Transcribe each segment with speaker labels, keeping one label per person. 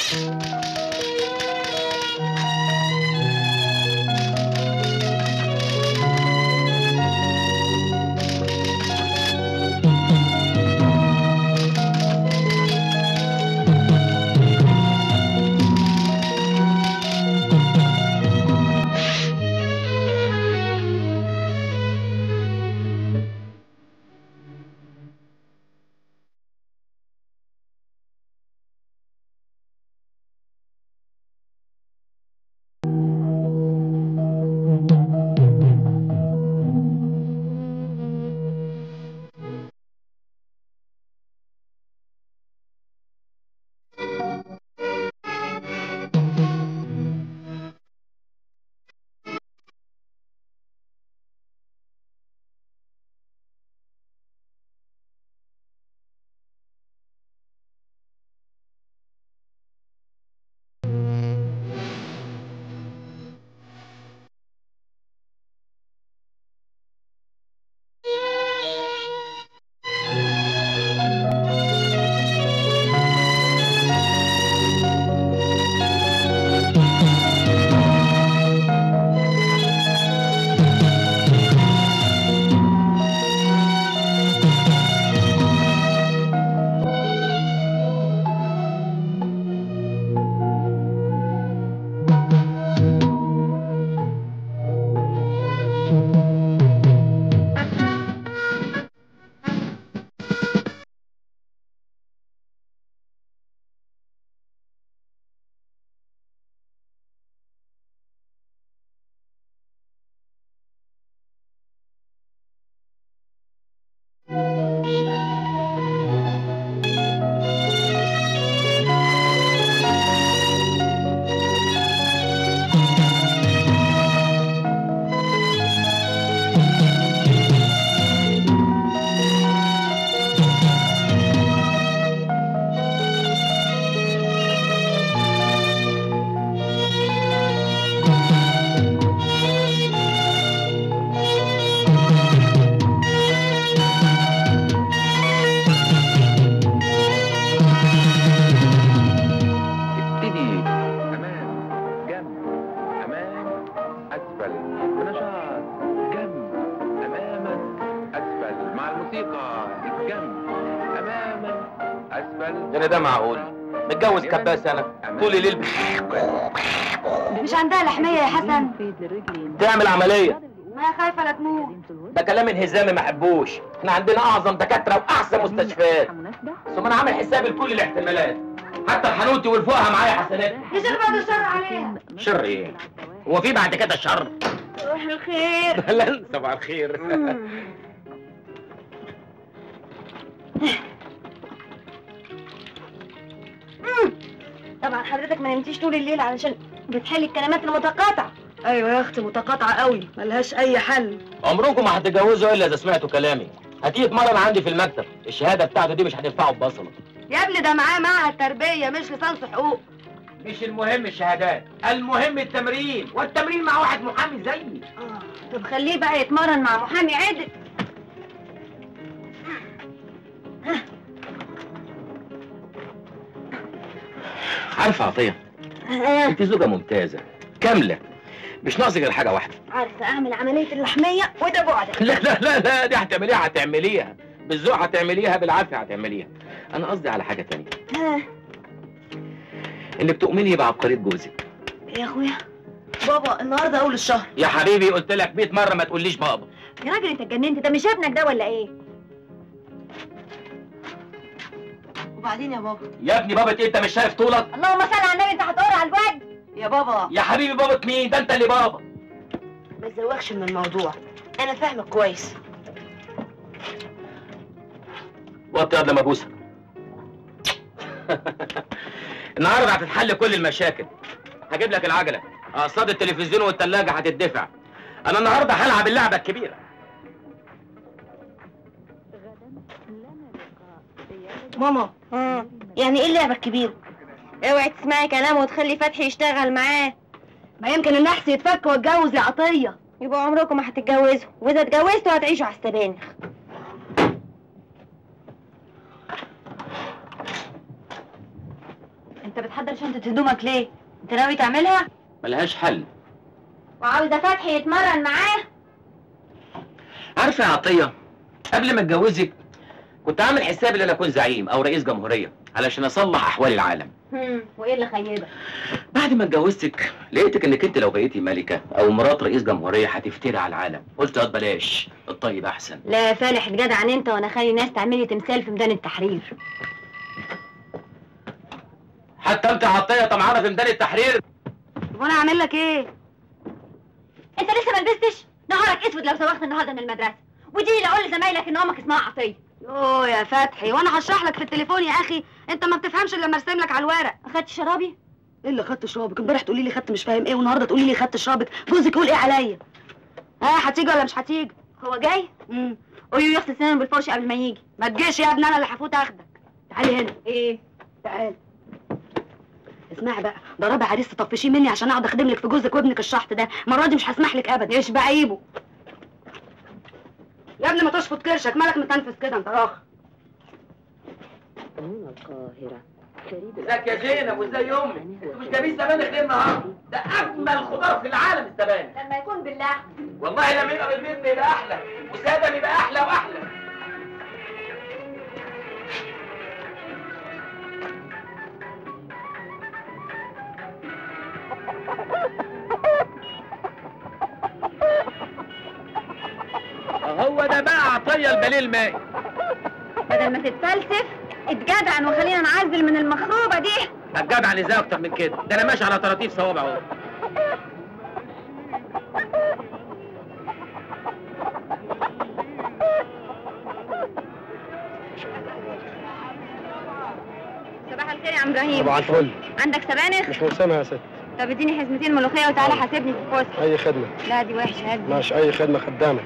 Speaker 1: ابتدي امام جنب امام اسفل بنشاط جنب اماما اسفل مع الموسيقى الجنب اماما اسفل
Speaker 2: يعني ده معقول متجوز كباس انا طول الليل
Speaker 3: مش عندها لحمية يا حسن
Speaker 2: تعمل عمليه
Speaker 3: ما خايفة لا تموت
Speaker 2: ده كلام انهزامي ما احبوش احنا عندنا اعظم دكاتره واحسن مستشفيات ثم انا عامل حساب لكل الاحتمالات حتى الحنوتي والفوقها معايا حسنات
Speaker 3: يصير بعد الشر عليها
Speaker 2: شر ايه هو في بعد كده شر
Speaker 3: روح الخير
Speaker 2: لا صباح الخير
Speaker 3: طبعا حضرتك ما نمتيش طول الليل علشان بتحلي الكلمات المتقاطعة ايوه يا اختي متقاطعة قوي ملهاش اي حل
Speaker 2: عمركم ما هتتجوزوا الا اذا سمعتوا كلامي هتيجي تمرن عندي في المكتب الشهاده بتاعته دي مش هتنفعه ببصله
Speaker 3: يا ابني ده معاه معهد تربية مش لسانس حقوق
Speaker 2: مش المهم الشهادات المهم التمرين والتمرين مع واحد محامي زيي
Speaker 3: آه، طب خليه بقى يتمرن مع محامي عدل
Speaker 2: عارفه عطيه انت زوجه ممتازه كامله مش ناقصك غير حاجه واحده
Speaker 3: عارفة اعمل عملية اللحمية وده بعدك
Speaker 2: لا لا لا لا دي هتعمليها هتعمليها بالذوق هتعمليها بالعافيه هتعمليها انا قصدي على حاجه تانية
Speaker 3: ها،
Speaker 2: انك تؤمني بعبقريه جوزك
Speaker 3: يا اخويا بابا النهارده اول الشهر
Speaker 2: يا حبيبي قلت لك 100 مره ما تقوليش بابا
Speaker 3: يا راجل انت اتجننت ده مش ابنك ده ولا ايه وبعدين يا بابا
Speaker 2: يا ابني بابا ايه انت مش شايف طولك
Speaker 3: اللهم صل على النبي انت هتقر على الواد يا بابا
Speaker 2: يا حبيبي بابا مين ده انت اللي بابا
Speaker 3: ما تزوقش من الموضوع انا فاهمك كويس
Speaker 2: وطي قبل ما ابوسك النهارده هتتحل كل المشاكل هجيب لك العجله اقساط التلفزيون والثلاجه هتدفع انا النهارده هلعب اللعبه الكبيره
Speaker 3: ماما يعني ايه اللعبه الكبيره اوعي تسمعي كلامه وتخلي فتحي يشتغل معاه ما يمكن النحس يتفك واتجوز يا عطيه يبقى عمركم ما هتتجوزوا واذا اتجوزتوا هتعيشوا على السبانخ انت انت بتحضر شنطه هدومك ليه انت ناوي تعملها
Speaker 2: ملهاش حل
Speaker 3: وعاوزه فتحي يتمرن معاه
Speaker 2: عارفه يا عطيه قبل ما اتجوزك كنت عامل حسابي ان انا اكون زعيم او رئيس جمهوريه علشان اصلح احوال العالم
Speaker 3: هم، وايه اللي خيبك
Speaker 2: بعد ما اتجوزتك لقيتك انك انت لو بقيتي ملكه او مرات رئيس جمهوريه هتفتري على العالم قلت يا بلاش الطيب احسن
Speaker 3: لا يا فالح جدع انت وانا خلي ناس تعملي تمثال في ميدان التحرير
Speaker 2: حتى انت عطيه طمعانه في ميدان التحرير
Speaker 3: وانا اعمل لك ايه انت لسه ما لبستش نهارك اسود لو سوحت النهارده من المدرسه ودي اللي اقول لزمايلك ان امك اسمها عطيه
Speaker 4: يوه يا فتحي وانا هشرح لك في التليفون يا اخي انت ما بتفهمش الا لما ارسم لك على الورق
Speaker 3: اخدت شرابي
Speaker 4: ايه اللي خدت شرابك امبارح تقولي لي خدت مش فاهم ايه والنهارده تقولي لي خدت شرابك جوزك يقول ايه عليا ها هتيجي ولا مش هتيجي
Speaker 3: هو جاي
Speaker 4: امم
Speaker 3: قولي له يغسل سنانه بالفرشه قبل ما يجي
Speaker 4: ما تجيش يا ابني انا اللي هفوت اخدك تعالي هنا
Speaker 3: ايه
Speaker 4: تعالي اسمعي بقى ده رابع عريس تطفشيه مني عشان اقعد اخدم لك في جوزك وابنك الشحط ده المره دي مش هسمح لك ابدا ايش بعيبه يا ابني ما تشفط كرشك مالك متنفس كده انت راخ
Speaker 3: هنا القاهرة
Speaker 2: ازيك يا زينب وازاي امك انتوا مش جايبين سبانخ ليه النهارده ده اجمل خضار في العالم السبانخ
Speaker 3: لما يكون باللحم
Speaker 2: والله لما يبقى بالبيض يبقى احلى وسادم يبقى احلى واحلى هو ده بقى عطيه البليل المائي
Speaker 3: بدل ما تتفلسف اتجدعن وخلينا نعزل من المخروبه دي
Speaker 2: الجدع اللي زي اكتر من كده ده انا ماشي على طراطيف صوابع اهو
Speaker 3: صباح الخير يا عم ابراهيم
Speaker 5: طبعا الفل
Speaker 3: عندك سبانخ
Speaker 5: مش موسمها يا ست
Speaker 3: طب اديني حزمتين ملوخيه وتعالى حاسبني في الفصل
Speaker 5: اي خدمه
Speaker 3: لا دي وحشه هدي
Speaker 5: ماشي اي خدمه خدامك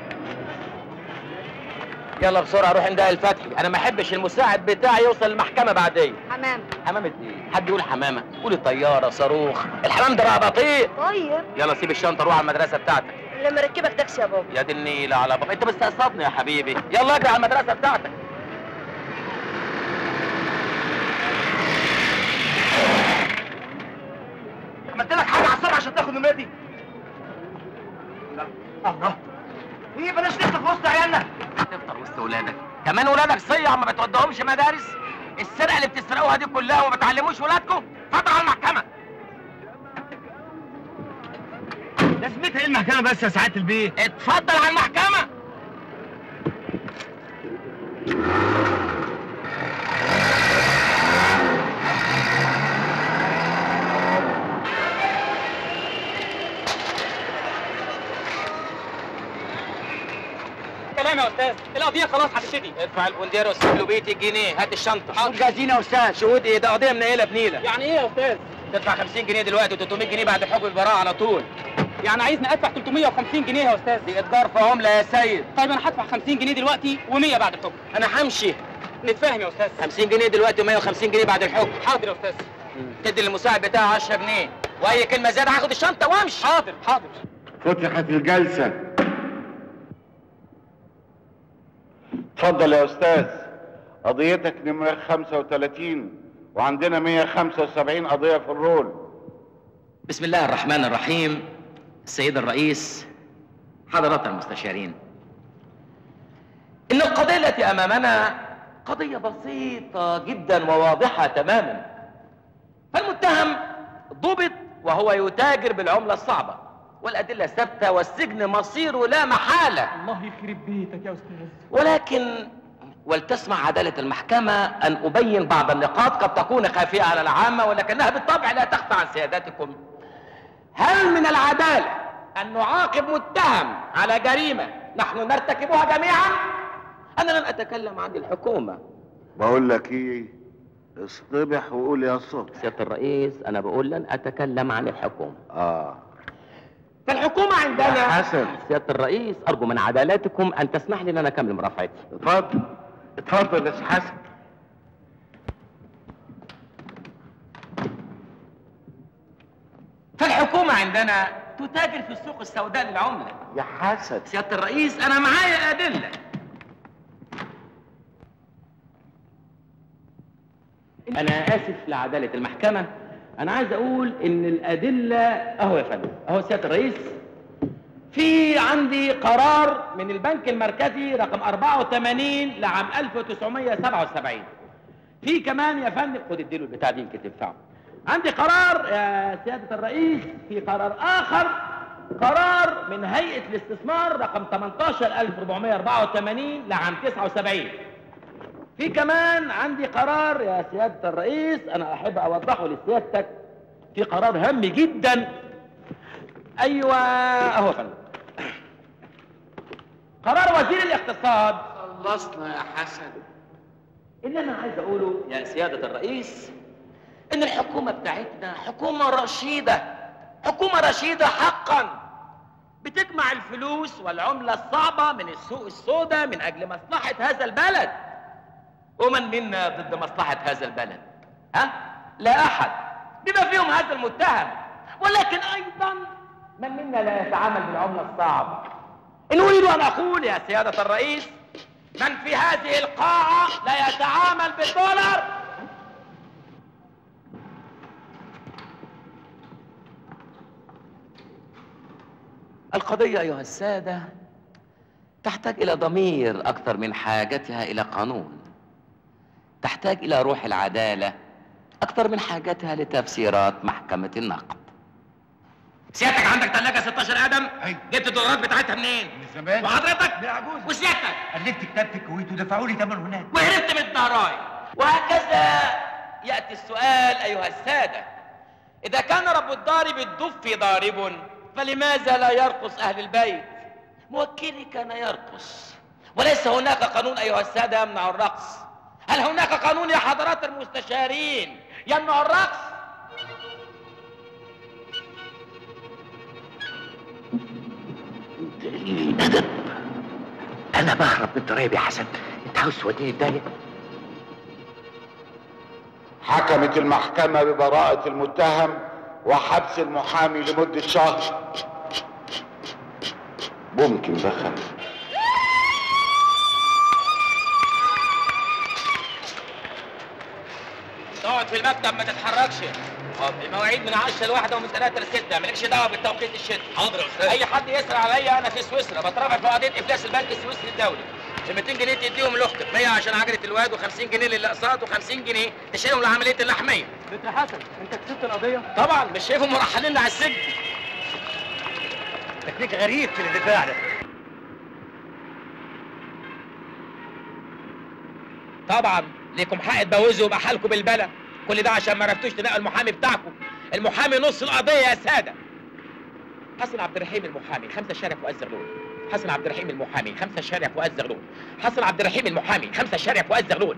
Speaker 2: يلا بسرعه روح عند الفتحي انا ما احبش المساعد بتاعي يوصل المحكمه بعدين
Speaker 3: حمام
Speaker 2: حمامة ايه؟ حد يقول حمامة؟ قولي طيارة صاروخ، الحمام ده بقى بطيء،
Speaker 3: طيب
Speaker 2: يلا سيب الشنطة روح على المدرسة بتاعتك،
Speaker 3: لما ركبك تاكسي يا بابا
Speaker 2: يا دي النيلة على بابا، أنت مستقصدني يا حبيبي، يلا اجري على المدرسة بتاعتك. عملت لك حاجة على الصبح عشان تاخد نمرتي؟ لا الله ايه بلاش نفطر في وسط عيالنا تفطر وسط ولادك كمان ولادك صيع ما بتودهمش مدارس السرقه اللي بتسرقوها دي كلها وما بتعلموش ولادكم اتفضل على المحكمه
Speaker 6: لازمتها ايه المحكمة بس يا سعادة البيه؟
Speaker 2: اتفضل على المحكمه
Speaker 6: كلام يا استاذ القضية خلاص هتبتدي
Speaker 2: ادفع البوندير وسيب له 100 جنيه هات الشنطه
Speaker 6: حاضر.
Speaker 2: جاهزين يا استاذ شهود ايه ده قضيه منيله بنيله
Speaker 6: يعني ايه يا استاذ؟
Speaker 2: تدفع 50 جنيه دلوقتي و300 جنيه بعد حكم البراءه على طول
Speaker 6: يعني عايزني ادفع 350 جنيه يا استاذ
Speaker 2: دي اتجار في عمله يا سيد
Speaker 6: طيب انا هدفع 50 جنيه دلوقتي و100 بعد الحكم
Speaker 2: انا همشي
Speaker 6: نتفاهم يا استاذ
Speaker 2: 50 جنيه دلوقتي و150 جنيه بعد الحكم
Speaker 6: حاضر يا استاذ
Speaker 2: تدي للمساعد بتاعه 10 جنيه واي كلمه زياده هاخد الشنطه وامشي
Speaker 6: حاضر حاضر
Speaker 7: فتحت الجلسة اتفضل يا أستاذ قضيتك نمرة 35 وعندنا 175 قضية في الرول
Speaker 2: بسم الله الرحمن الرحيم السيد الرئيس حضرات المستشارين إن القضية التي أمامنا قضية بسيطة جدا وواضحة تماما فالمتهم ضبط وهو يتاجر بالعملة الصعبة والأدلة ثابتة والسجن مصيره لا محالة
Speaker 6: الله يخرب بيتك يا استاذ
Speaker 2: ولكن ولتسمع عدالة المحكمة أن أبين بعض النقاط قد تكون خافية على العامة ولكنها بالطبع لا تخفى عن سيادتكم هل من العدالة أن نعاقب متهم على جريمة نحن نرتكبها جميعا؟ أنا لن أتكلم عن الحكومة
Speaker 7: بقول لك ايه اصطبح وقول يا صبح
Speaker 2: سيادة الرئيس أنا بقول لن أتكلم عن الحكومة
Speaker 7: اه
Speaker 2: فالحكومة عندنا
Speaker 7: حسن
Speaker 2: سيادة الرئيس أرجو من عدالتكم أن تسمح لي أن أنا أكمل مرافعتي
Speaker 7: اتفضل اتفضل يا سي حسن
Speaker 2: فالحكومة عندنا تتاجر في السوق السوداء للعملة
Speaker 7: يا حسن
Speaker 2: سيادة الرئيس أنا معايا أدلة أنا آسف لعدالة المحكمة انا عايز اقول ان الادله اهو يا فندم اهو سياده الرئيس في عندي قرار من البنك المركزي رقم 84 لعام 1977 في كمان يا فندم خد اديله البتاع دي يمكن تنفعه عندي قرار يا سياده الرئيس في قرار اخر قرار من هيئه الاستثمار رقم 18484 لعام 79 في كمان عندي قرار يا سيادة الرئيس أنا أحب أوضحه لسيادتك في قرار هام جدا أيوة أهو يا فندم قرار وزير الاقتصاد
Speaker 5: خلصنا يا حسن
Speaker 2: اللي أنا عايز أقوله يا سيادة الرئيس إن الحكومة بتاعتنا حكومة رشيدة حكومة رشيدة حقا بتجمع الفلوس والعملة الصعبة من السوق السوداء من أجل مصلحة هذا البلد ومن منا ضد مصلحة هذا البلد ها؟ لا أحد بما فيهم هذا المتهم ولكن أيضا من منا لا يتعامل بالعملة الصعبة إن أريد أن أقول يا سيادة الرئيس من في هذه القاعة لا يتعامل بالدولار القضية أيها السادة تحتاج إلى ضمير أكثر من حاجتها إلى قانون تحتاج إلى روح العدالة أكثر من حاجتها لتفسيرات محكمة النقد سيادتك عندك ثلاجة 16 قدم؟
Speaker 8: أيوة.
Speaker 2: جبت الدولارات بتاعتها منين؟
Speaker 8: من زمان
Speaker 2: وحضرتك؟
Speaker 8: من عجوز
Speaker 2: وسيادتك؟
Speaker 8: قلبت كتاب في الكويت ودفعوا لي ثمن هناك
Speaker 2: وهربت من الضرايب وهكذا يأتي السؤال أيها السادة إذا كان رب الدار بالدف ضارب فلماذا لا يرقص أهل البيت موكلي كان يرقص وليس هناك قانون أيها السادة يمنع الرقص هل هناك قانون يا حضرات المستشارين يمنع الرقص
Speaker 5: الأدب أنا بهرب من الضرايب يا حسن أنت عاوز توديني الداية
Speaker 7: حكمت المحكمة ببراءة المتهم وحبس المحامي لمدة شهر ممكن دخل
Speaker 2: تقعد في المكتب ما تتحركش المواعيد من 10 لواحدة ومن 3 ل 6 مالكش دعوه بالتوقيت الشتوي حاضر يا استاذ اي حد يسرع عليا انا في سويسرا بترافع في قضيه افلاس البنك السويسري الدولي ال 200 جنيه تديهم لاختك 100 عشان عجله الواد و50 جنيه للاقساط و50 جنيه تشيلهم لعمليه اللحميه
Speaker 6: بنت حسن انت كسبت القضيه
Speaker 2: طبعا مش شايفهم مرحلين على السجن
Speaker 8: تكنيك غريب في الدفاع ده
Speaker 2: طبعا ليكم حق تبوزوا يبقى حالكم بالبلا كل ده عشان ما عرفتوش تنقوا المحامي بتاعكم المحامي نص القضيه يا ساده حسن عبد الرحيم المحامي خمسة شارع فؤاد زغلول حسن عبد الرحيم المحامي خمسة شارع فؤاد زغلول حسن عبد الرحيم المحامي خمسة شارع فؤاد زغلول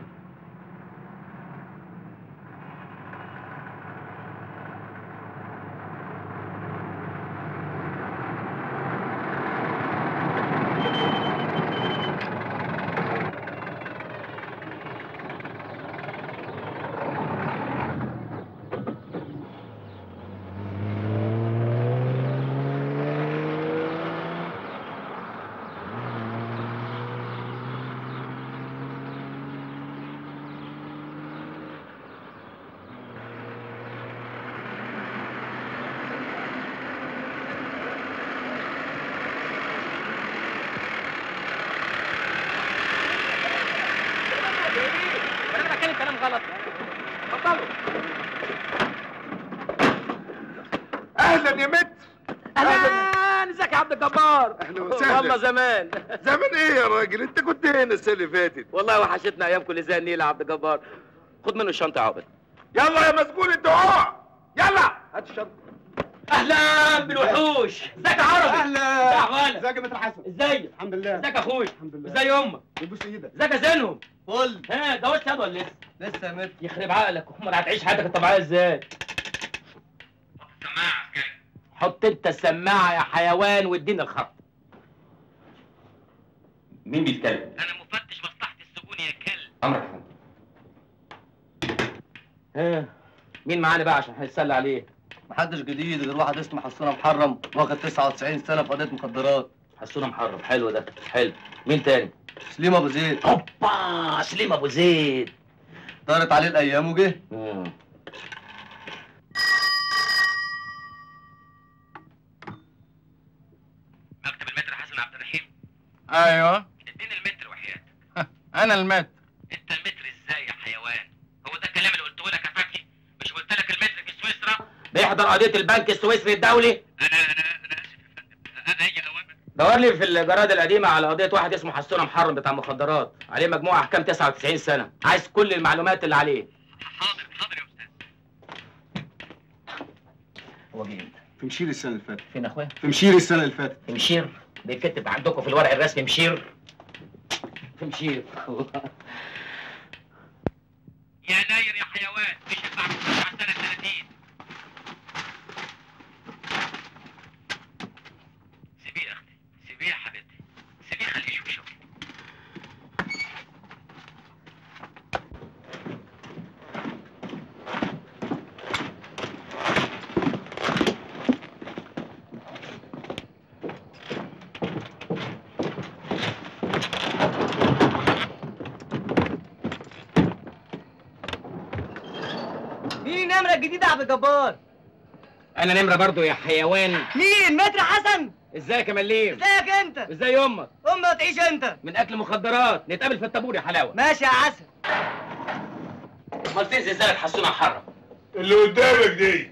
Speaker 2: انا بتكلم كلام غلط بطلوا
Speaker 7: اهلا يا مت
Speaker 2: اهلا ازيك يا عبد الجبار
Speaker 7: أهلا وسهلا.
Speaker 2: والله زمان
Speaker 7: زمان ايه يا راجل انت كنت هنا السنه اللي فاتت
Speaker 2: والله وحشتنا ايام كل زي النيل يا عبد الجبار خد منه الشنطه يا عبد
Speaker 7: يلا يا مسجون انت اهو يلا
Speaker 2: هات الشنطه اهلا بالوحوش ازيك يا عربي
Speaker 6: اهلا
Speaker 2: يا اخوانا
Speaker 6: ازيك يا متر حسن
Speaker 2: ازيك
Speaker 6: الحمد لله
Speaker 2: ازيك يا اخويا
Speaker 6: الحمد لله
Speaker 2: ازاي امك
Speaker 6: يبوس ايدك
Speaker 2: ازيك يا زينهم
Speaker 6: فل
Speaker 2: ها ده وش ولا لسه
Speaker 6: لسه يا متر
Speaker 2: يخرب عقلك امال هتعيش حياتك الطبيعيه ازاي سماعه حط انت السماعه يا حيوان واديني الخط مين بيتكلم انا مفتش مصلحه السجون يا كلب امرك يا فندم ها مين معانا بقى عشان هنتسلى عليه
Speaker 6: محدش جديد غير واحد اسمه حسونه محرم واخد 99 سنه في قضيه مخدرات
Speaker 2: حسونه محرم حلو ده حلو مين تاني
Speaker 6: سليم ابو زيد
Speaker 2: هوبا سليم ابو زيد
Speaker 6: دارت عليه الايام وجه
Speaker 2: مم.
Speaker 9: ايوه
Speaker 2: اديني المتر وحياتك
Speaker 9: انا المات
Speaker 2: انت المتر ازاي يا حيوان هو ده الكلام اللي قلته لك يا فتحي مش قلت لك المتر في سويسرا بيحضر قضيه البنك السويسري الدولي
Speaker 8: انا انا انا اسف يا فندم انا هي اوامر
Speaker 2: دور لي في الجرائد القديمه على قضيه واحد اسمه حسونه محرم بتاع مخدرات عليه مجموعه احكام 99 سنه عايز كل المعلومات اللي عليه
Speaker 8: حاضر حاضر يا استاذ
Speaker 2: هو جه
Speaker 6: في مشير السنه اللي فاتت
Speaker 2: فين اخويا
Speaker 6: في مشير السنه اللي فاتت
Speaker 2: مشير بيتكتب عندكم في الورق الرسمي مشير في مشير
Speaker 8: يناير يا حيوان مش يطلع من سنه 30 سيبيه يا اختي سيبيه يا حبيبتي سيبيه خليه يشوف شغل
Speaker 10: مين النمرة الجديدة يا عبد الجبار؟
Speaker 2: انا نمره برضو يا حيوان
Speaker 10: مين؟ متر حسن؟
Speaker 2: ازيك يا مليم
Speaker 10: ازيك انت؟
Speaker 2: ازاي امك
Speaker 10: امك تعيش انت؟
Speaker 2: من اكل مخدرات نتقابل في الطابور يا حلاوه
Speaker 10: ماشي يا عسل
Speaker 2: امال فين زلزال حسونه محرم
Speaker 7: اللي قدامك دي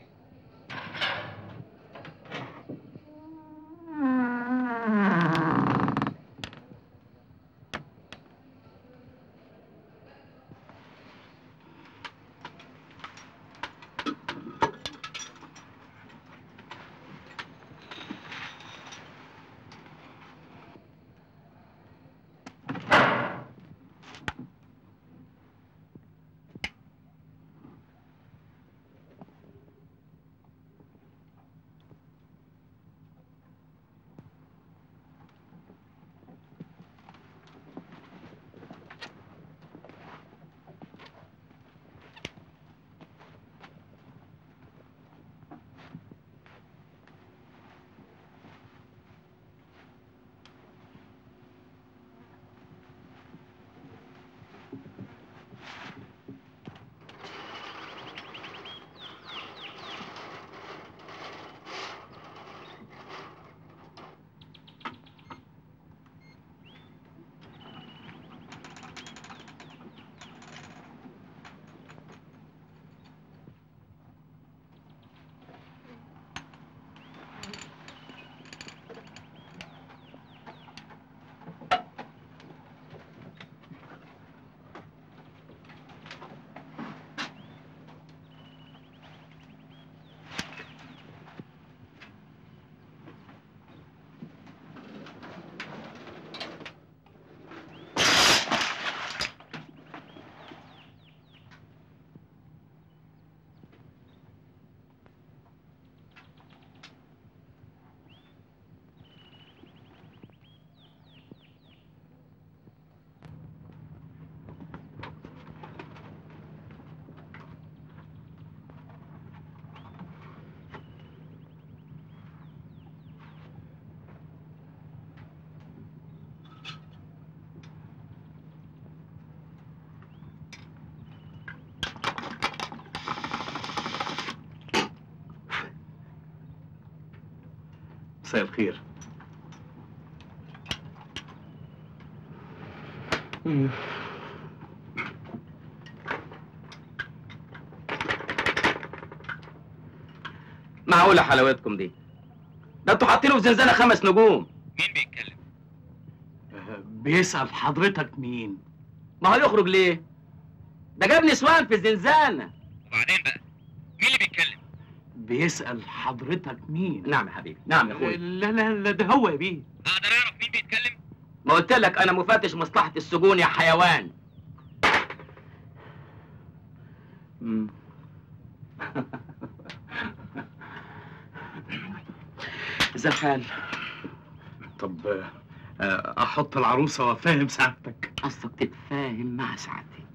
Speaker 6: مساء الخير
Speaker 2: معقوله حلاوتكم دي ده انتوا حاطينه في زنزانه خمس نجوم
Speaker 8: مين بيتكلم
Speaker 9: بيسأل حضرتك مين
Speaker 2: ما هو يخرج ليه ده جاب نسوان في الزنزانه
Speaker 8: وبعدين بقى مين اللي بيتكلم
Speaker 9: بيسأل حضرتك مين
Speaker 2: نعم يا حبيبي نعم يا اخويا
Speaker 9: لا لا لا ده هو يا بيه
Speaker 8: اقدر اعرف مين بيتكلم
Speaker 2: ما قلت لك انا مفتش مصلحه السجون يا حيوان مم. ازاي الحال
Speaker 9: طب آه، احط العروسه وافهم سعادتك
Speaker 2: قصدك تتفاهم مع سعادتي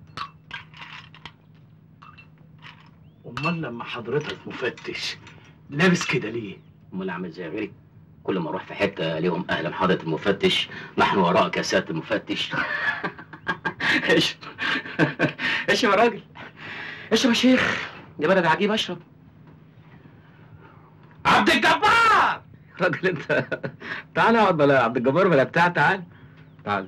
Speaker 9: امال لما حضرتك مفتش لابس كده ليه؟
Speaker 2: امال اعمل زي غيري كل ما اروح في حته ليهم اهلا حضره المفتش نحن وراءك يا سياده المفتش ايش ايش يا راجل اشرب يا شيخ يا بلد عجيب اشرب عبد الجبار راجل انت تعال اقعد بلا عبد الجبار بلا بتاع تعال تعال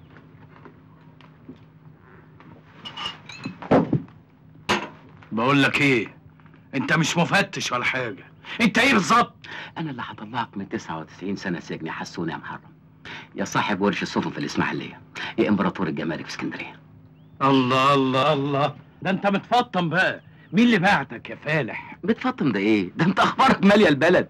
Speaker 9: بقول لك ايه انت مش مفتش ولا حاجه انت ايه بالظبط
Speaker 2: انا اللي هطلعك من 99 سنه سجن يا حسون يا محرم يا صاحب ورش السفن في الاسماعيليه يا امبراطور الجمارك في اسكندريه
Speaker 9: الله الله الله ده انت متفطم بقى مين اللي بعتك يا فالح
Speaker 2: بتفطم ده ايه ده انت اخبارك ماليه البلد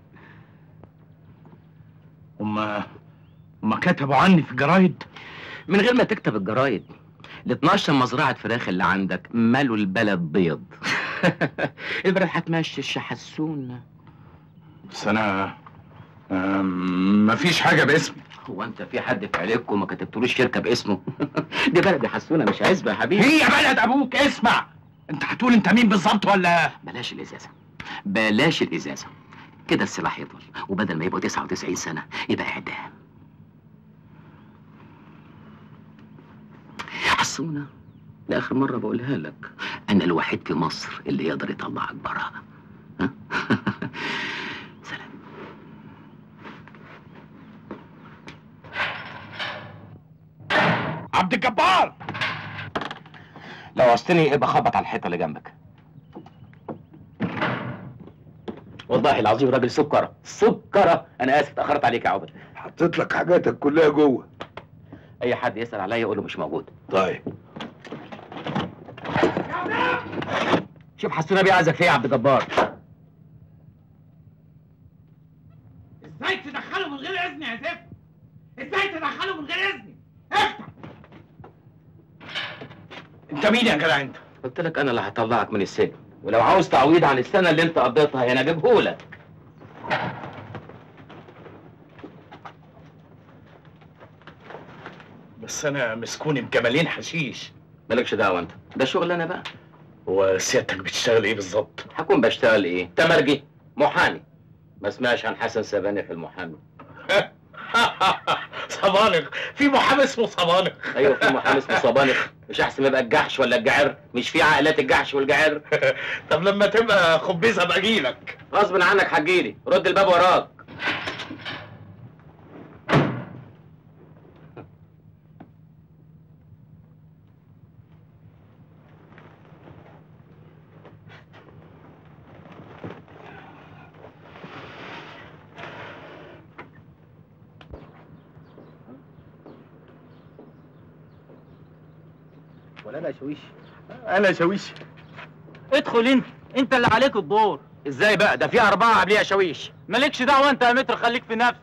Speaker 9: هما هما كتبوا عني في الجرايد
Speaker 2: من غير ما تكتب الجرايد ال 12 مزرعه فراخ اللي عندك مالوا البلد بيض البلد هتمشي يا حسون
Speaker 9: بس انا آم، مفيش حاجه باسمي
Speaker 2: هو انت في حد في عيلتكم ما كتبتلوش شركه باسمه دي بلد يا حسونه مش عزبه يا حبيبي
Speaker 9: هي بلد ابوك اسمع انت هتقول انت مين بالظبط ولا
Speaker 2: بلاش الازازه بلاش الازازه كده السلاح يطول وبدل ما يبقوا 99 سنه يبقى اعدام حسونه لاخر مره بقولها لك انا الوحيد في مصر اللي يقدر يطلعك براءه ها؟ سلام
Speaker 9: عبد الجبار
Speaker 2: لو عوزتني ابقى خبط على الحيطه اللي جنبك والله العظيم راجل سكره سكره انا اسف اتاخرت عليك يا عبد
Speaker 7: حطيت لك حاجاتك كلها جوه
Speaker 2: اي حد يسال عليا يقول له مش موجود
Speaker 7: طيب
Speaker 2: شوف حسونا بيه عايزك فيه يا عبد الجبار
Speaker 9: ازاي تدخله من غير اذن يا زفت ازاي تدخله من غير اذن افتح انت مين يا جدع انت
Speaker 2: قلت لك انا اللي هطلعك من السجن ولو عاوز تعويض عن السنه اللي انت قضيتها هنا اجيبهولك
Speaker 9: بس انا مسكوني بجمالين حشيش
Speaker 2: مالكش دعوه انت ده شغل انا بقى
Speaker 9: هو سيادتك بتشتغل ايه بالظبط
Speaker 2: هكون بشتغل ايه تمرجي محامي ما اسمعش عن حسن سبانخ المحامي
Speaker 9: صبانخ في محامي اسمه صبانخ
Speaker 2: ايوه في محامي اسمه صبانخ مش احسن ما يبقى الجحش ولا الجعر مش في عائلات الجحش والجعر
Speaker 9: طب لما تبقى خبيزه ابقى اجيلك
Speaker 2: غصب عنك هتجيلي رد الباب وراك
Speaker 6: ولا انا شويش
Speaker 9: انا شاويش
Speaker 10: ادخل انت انت اللي عليك الدور
Speaker 2: ازاي بقى ده في اربعه قبليها شاويش
Speaker 10: مالكش دعوه انت يا متر خليك في نفسك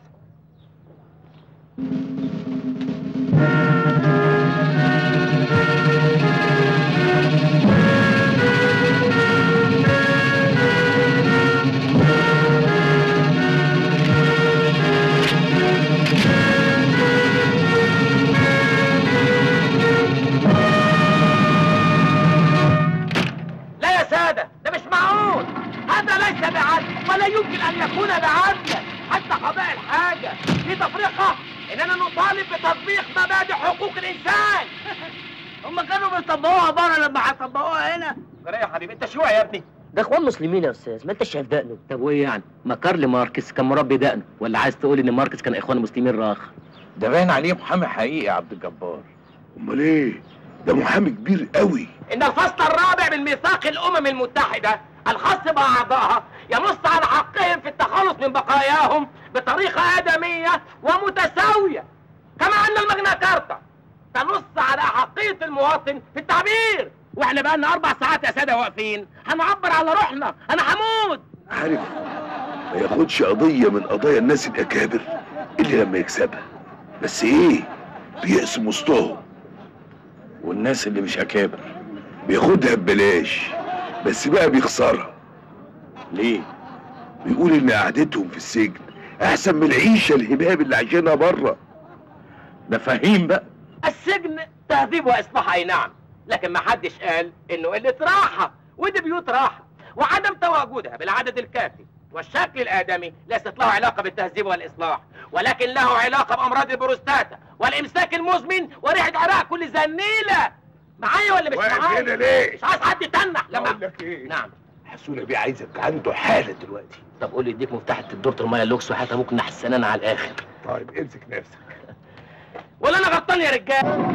Speaker 2: لا يا سادة ده مش معقول هذا ليس بعدل ولا يمكن أن يكون بعدل حتى قضاء الحاجة في تفرقة إننا نطالب بتطبيق مبادئ حقوق الإنسان
Speaker 10: هم كانوا بيطبقوها بره لما هيطبقوها هنا
Speaker 2: جرى يا حبيبي أنت شيوعي يا ابني
Speaker 10: ده اخوان مسلمين يا استاذ ما انت شايف دقنه
Speaker 2: طب وإيه يعني؟ ما كارل ماركس كان مربي دقنه ولا عايز تقول إن ماركس كان إخوان مسلمين راخ
Speaker 1: ده باين عليه محامي حقيقي يا عبد الجبار
Speaker 7: امال ايه ده محامي كبير قوي
Speaker 2: إن الفصل الرابع من ميثاق الأمم المتحدة الخاص بأعضائها ينص على حقهم في التخلص من بقاياهم بطريقة آدمية ومتساوية كما أن المجنة كارتا تنص على أحقية المواطن في التعبير واحنا بقى لنا أربع ساعات يا سادة واقفين هنعبر على روحنا أنا هموت
Speaker 7: عارف ما ياخدش قضية من قضايا الناس الأكابر إلا لما يكسبها بس إيه بيقسم وسطهم
Speaker 9: والناس اللي مش اكابر
Speaker 7: بياخدها ببلاش بس بقى بيخسرها
Speaker 9: ليه
Speaker 7: بيقول إن قعدتهم في السجن أحسن من العيشة الهباب اللي عايشينها بره
Speaker 9: ده فهيم بقى
Speaker 2: السجن تهذيب وإصلاح أي نعم لكن ما حدش قال إنه قلة راحة ودي بيوت راحة وعدم تواجدها بالعدد الكافي والشكل الآدمي ليست له علاقة بالتهذيب والإصلاح ولكن له علاقة بأمراض البروستاتا والإمساك المزمن وريحة عرق كل زنيلة معايا ولا مش
Speaker 7: واقف
Speaker 2: معايا؟
Speaker 7: هنا ليه؟
Speaker 2: مش عايز حد يتنح لما
Speaker 7: بقول لك ايه؟
Speaker 2: نعم
Speaker 7: حسونه بيه عايزك عنده حاله دلوقتي
Speaker 2: طب قول لي اديك مفتاح دورة المية اللوكس وحتى ابوك نحسنان على الآخر
Speaker 7: طيب امسك نفسك
Speaker 2: ولا أنا غلطان يا رجال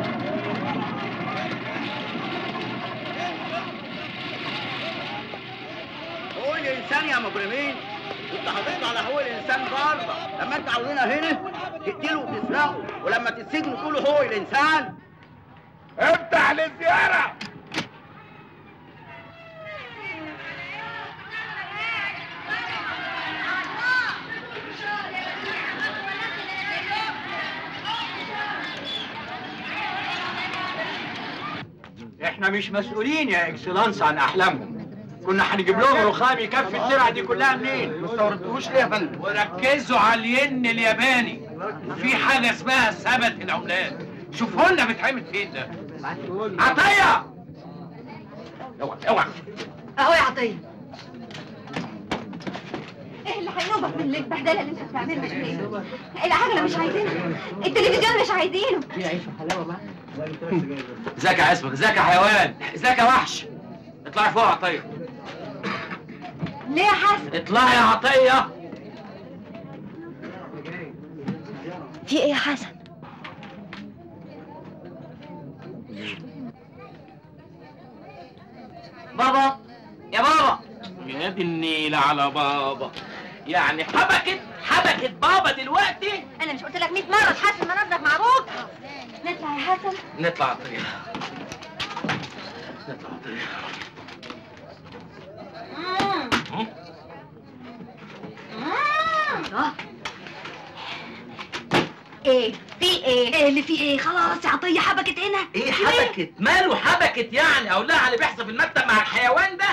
Speaker 11: هو الانسان يا مجرمين انت هتطلع على هو الانسان بره لما انت عاوزينها هنا تقتلوا وتسرقوا ولما تتسجنوا تقولوا هو الانسان
Speaker 7: افتح للزياره
Speaker 12: احنا مش مسؤولين يا اكسلانس عن احلامهم كنا هنجيب لهم رخام يكفي السرعه دي كلها منين؟ ما استوردتوش ليه يا فندم؟
Speaker 9: وركزوا على الين الياباني في حاجة اسمها ثبت العملات شوفوا لنا بيتعمل فين ده عطية اوعى اوعى
Speaker 4: اهو يا عطيه
Speaker 3: ايه اللي هينوبك من البهدله اللي انت بتعملها دي العجله مش عايزينها التلفزيون مش عايزينه
Speaker 2: ازيك يا عصمت ازيك يا حيوان ازيك يا وحش اطلعي فوق يا عطية
Speaker 3: ليه يا حسن
Speaker 2: اطلعي يا عطية
Speaker 3: في ايه يا حسن
Speaker 2: بابا يا بابا يا دي النيلة على بابا يعني حبكت حبكت بابا دلوقتي
Speaker 3: انا مش قلت لك 100 مره تحسن مناظرك مع ابوك نطلع يا حسن
Speaker 2: نطلع عطية نطلع عطية
Speaker 4: اه ايه في ايه ايه اللي في ايه خلاص يا عطيه حبكت هنا
Speaker 2: ايه حبكت ماله حبكت يعني اقول لها على اللي بيحصل في المكتب مع الحيوان ده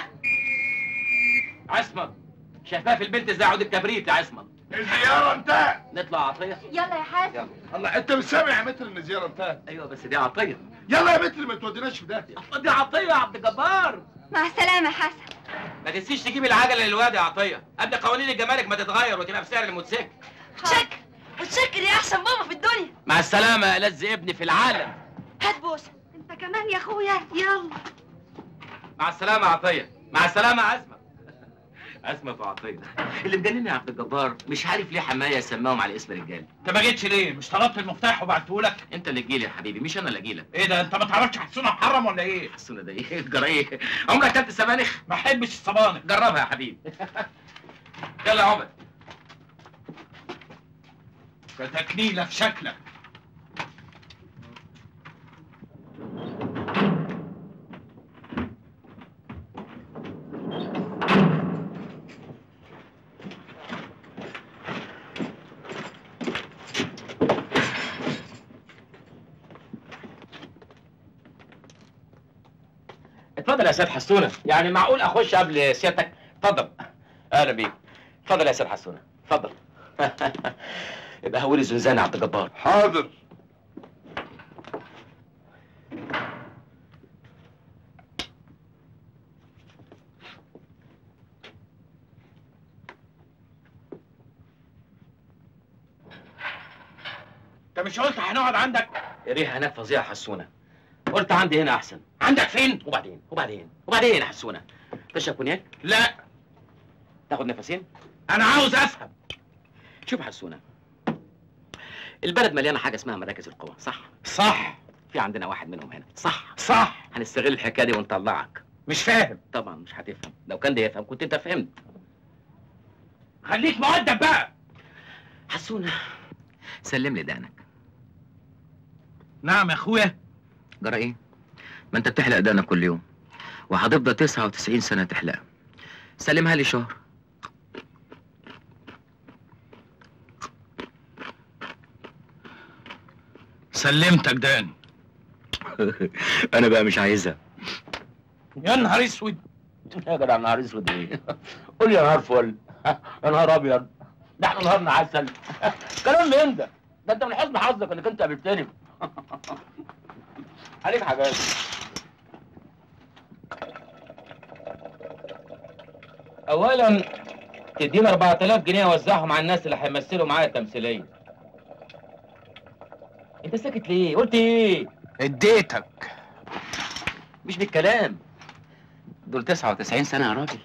Speaker 2: عصمت شفاف البنت زي عود الكبريت يا عصمت
Speaker 7: الزياره انتهت
Speaker 2: نطلع عطية
Speaker 3: يلا يا حسن
Speaker 2: يلا
Speaker 7: الله انت مش سامع يا متر ان الزياره انتهت
Speaker 2: ايوه بس دي عطية
Speaker 7: يلا يا متر ما توديناش في داهيه
Speaker 2: دي عطية يا عبد الجبار
Speaker 3: مع السلامه يا حسن
Speaker 2: ما تنسيش تجيب العجله للواد يا عطيه قبل قوانين الجمارك ما تتغير وتبقى بسعر الموتوسيكل
Speaker 3: شكر متشكر يا احسن بابا في الدنيا
Speaker 2: مع السلامه يا لذ ابني في العالم
Speaker 3: هات بوسه
Speaker 4: انت كمان يا اخويا يلا
Speaker 2: مع السلامه يا عطيه مع السلامه يا عزمه عزمه وعطيه اللي مجنني يا عبد الجبار مش عارف ليه حمايه سماهم على اسم رجال
Speaker 9: انت ما جيتش ليه مش طلبت المفتاح وبعته لك
Speaker 2: انت اللي تجيلي يا حبيبي مش انا اللي اجيلك
Speaker 9: ايه ده انت ما تعرفش حسونه محرم ولا ايه
Speaker 2: حسونه ده ايه جرى ايه عمرك اكلت سبانخ
Speaker 9: ما احبش الصبانخ
Speaker 2: جربها يا حبيبي يلا يا عمر
Speaker 9: تكنيله في شكلك
Speaker 2: اتفضل يا سيد حسونه يعني معقول اخش قبل سيادتك اتفضل اهلا بيك اتفضل يا سيد حسونه اتفضل يبقى هوري الزنزانه يا عبد الجبار
Speaker 7: حاضر
Speaker 9: انت مش قلت هنقعد عندك
Speaker 2: الريحه هناك فظيعه يا حسونه قلت عندي هنا احسن
Speaker 9: عندك فين
Speaker 2: وبعدين وبعدين وبعدين يا حسونه تشرب كونياك
Speaker 9: لا
Speaker 2: تاخد نفسين
Speaker 9: انا عاوز افهم
Speaker 2: شوف يا حسونه البلد مليانه حاجه اسمها مراكز القوى صح
Speaker 9: صح
Speaker 2: في عندنا واحد منهم هنا صح
Speaker 9: صح
Speaker 2: هنستغل الحكايه دي ونطلعك
Speaker 9: مش فاهم
Speaker 2: طبعا مش هتفهم لو كان ده يفهم كنت انت فهمت
Speaker 9: خليك مؤدب بقى
Speaker 2: حسونه سلم لي دقنك
Speaker 9: نعم يا اخويا
Speaker 2: جرى ايه ما انت بتحلق دقنك كل يوم وهتفضل 99 سنه تحلقها سلمها لي شهر
Speaker 9: سلمتك داني
Speaker 2: انا بقى مش عايزها
Speaker 9: يا نهار اسود
Speaker 2: يا جدع نهار اسود ايه قول يا نهار فل يا نهار ابيض ده احنا نهارنا عسل كلام مين ده ده انت من حسن حظك انك انت قابلتني عليك حاجات اولا تدينا 4000 جنيه اوزعهم على الناس اللي هيمثلوا معايا التمثيليه انت ساكت ليه قلت ايه
Speaker 12: اديتك
Speaker 2: مش بالكلام
Speaker 5: دول 99 سنة يا راجل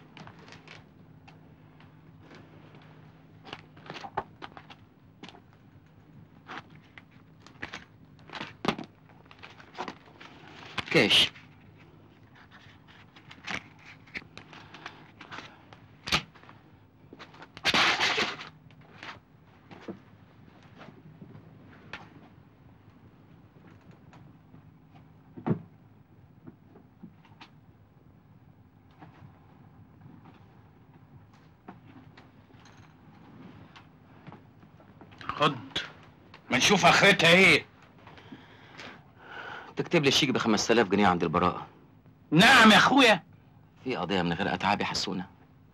Speaker 5: كاش
Speaker 9: خد ما نشوف اخرتها ايه
Speaker 5: تكتب لي الشيك ب 5000 جنيه عند البراءة
Speaker 9: نعم يا اخويا
Speaker 5: في قضية من غير أتعاب يحسونا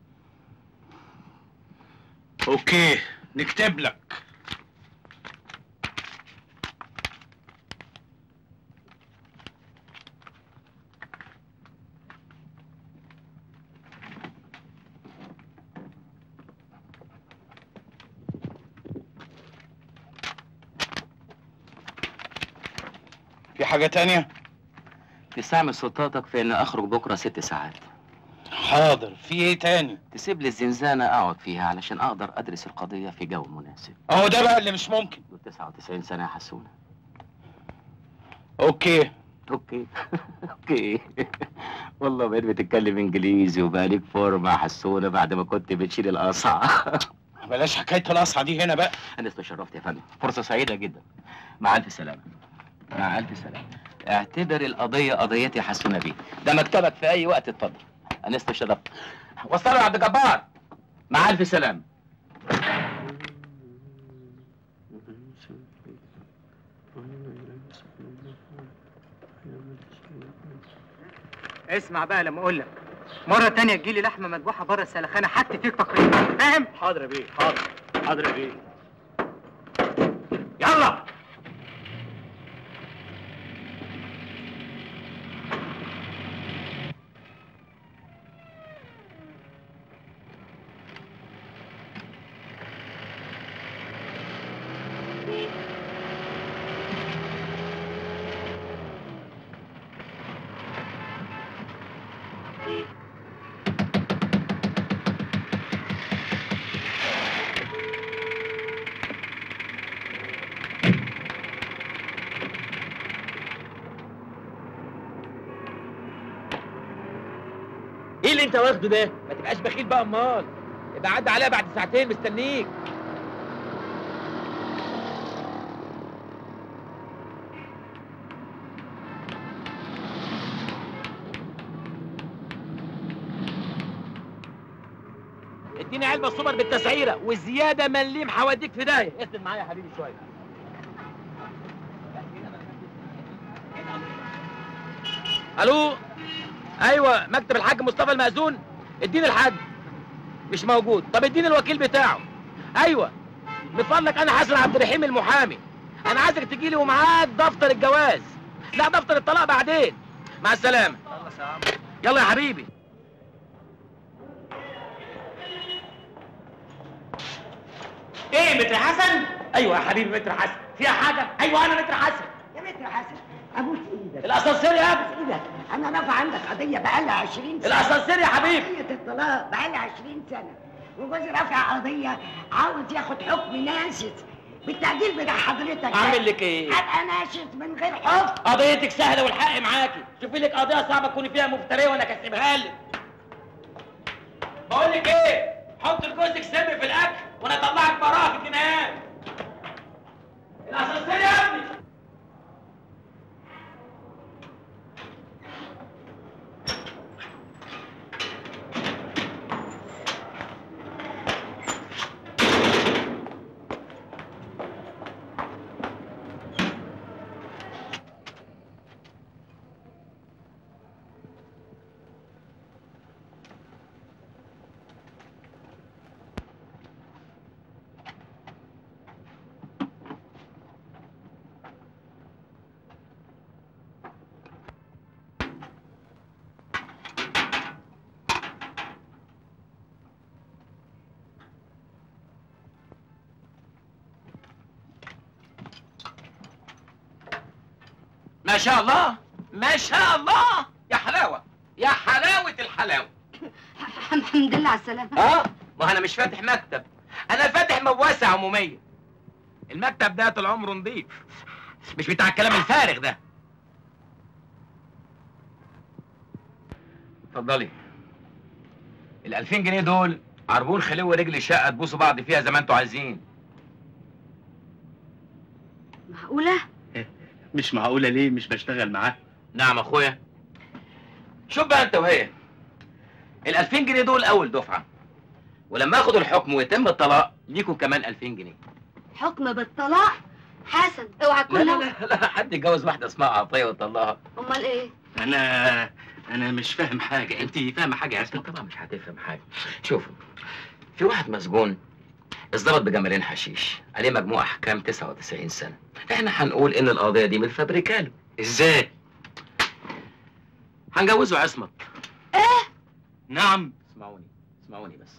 Speaker 9: اوكي نكتب لك في حاجة تانية؟
Speaker 5: تستعمل سلطاتك في إن أخرج بكرة ست ساعات
Speaker 9: حاضر في ايه تاني؟
Speaker 5: تسيب لي الزنزانة أقعد فيها علشان أقدر أدرس القضية في جو مناسب
Speaker 9: اهو ده بقى اللي مش ممكن
Speaker 5: دول 99 سنة يا حسونة
Speaker 9: اوكي
Speaker 5: اوكي اوكي والله بقيت بتتكلم انجليزي وبقى ليك فورمة يا حسونة بعد ما كنت بتشيل القصعة
Speaker 9: بلاش حكاية القصعة دي هنا بقى
Speaker 5: أنا استشرفت يا فندم فرصة سعيدة جدا مع ألف سلامة مع ألف سلامة اعتبر القضية قضيتي حسونة بيه ده مكتبك في أي وقت اتفضل أنا استشرفت وصلوا يا عبد الجبار مع ألف سلامة
Speaker 13: اسمع بقى لما اقول لك مرة تانية تجيلي لحمة مذبوحة بره السلخانة حت فيك تقريبا فاهم؟
Speaker 12: حاضر يا بيه حاضر حاضر يا بيه
Speaker 9: يلا
Speaker 2: ايه اللي انت واخده ده ما تبقاش بخيل بقى امال يبقى عدى عليها بعد ساعتين مستنيك اديني علبه سوبر بالتسعيره والزياده مليم حواديك في داهيه اسند معايا يا حبيبي شويه الو ايوه مكتب الحاج مصطفى المأذون اديني الحاج مش موجود طب اديني الوكيل بتاعه ايوه من فضلك انا حسن عبد الرحيم المحامي انا عايزك تجي لي ومعاك دفتر الجواز لا دفتر الطلاق بعدين مع السلامه يلا يا حبيبي
Speaker 10: ايه متر حسن؟
Speaker 2: ايوه يا حبيبي متر حسن فيها حاجه ايوه انا متر حسن
Speaker 10: يا متر حسن ابوس ايدك
Speaker 2: الاسانسير يا ابني
Speaker 10: ايدك انا رافع عندك قضيه بقالها 20 سنه
Speaker 2: الاسانسير يا حبيبي
Speaker 10: قضيه الطلاق بقالها 20 سنه وجوزي رافع قضيه عاوز ياخد حكم ناشز بالتعديل بتاع حضرتك ده.
Speaker 2: اعمل لك ايه
Speaker 10: ابقى ناشز من غير حكم
Speaker 2: قضيتك سهله والحق معاكي شوفي لك قضيه صعبه تكوني فيها مفتريه وانا كسبها لك بقول لك ايه حط لجوزك سم في الاكل وانا اطلعك براءه في الجنان الاسانسير يا ابني ما شاء الله ما شاء الله يا حلاوه يا حلاوه الحلاوه
Speaker 4: الحمد لله على السلامة
Speaker 2: اه ما انا مش فاتح مكتب انا فاتح مواسع عموميه المكتب ده طول عمره نضيف مش بتاع الكلام الفارغ ده اتفضلي ال 2000 جنيه دول عربون خلوه رجل شقه تبوسوا بعض فيها زي ما انتوا عايزين
Speaker 4: معقولة؟
Speaker 14: مش معقولة ليه مش بشتغل معاه
Speaker 2: نعم اخويا شوف بقى انت وهي ال 2000 جنيه دول اول دفعه ولما اخد الحكم ويتم الطلاق ليكم كمان 2000 جنيه
Speaker 4: حكم بالطلاق حسن اوعى
Speaker 2: لا
Speaker 4: تكون
Speaker 2: لا
Speaker 4: ناوي.
Speaker 2: لا, لا حد يتجوز واحده اسمها عطيه ويطلقها
Speaker 4: امال ايه؟
Speaker 14: انا انا مش فاهم حاجة انت فاهمة حاجة يا اسماء
Speaker 2: طبعا مش هتفهم حاجه شوفوا في واحد مسجون اتظبط بجمالين حشيش عليه مجموع احكام 99 سنه احنا هنقول ان القضيه دي من الفابريكالو ازاي هنجوزه عصمت
Speaker 4: ايه؟
Speaker 2: نعم اسمعوني اسمعوني بس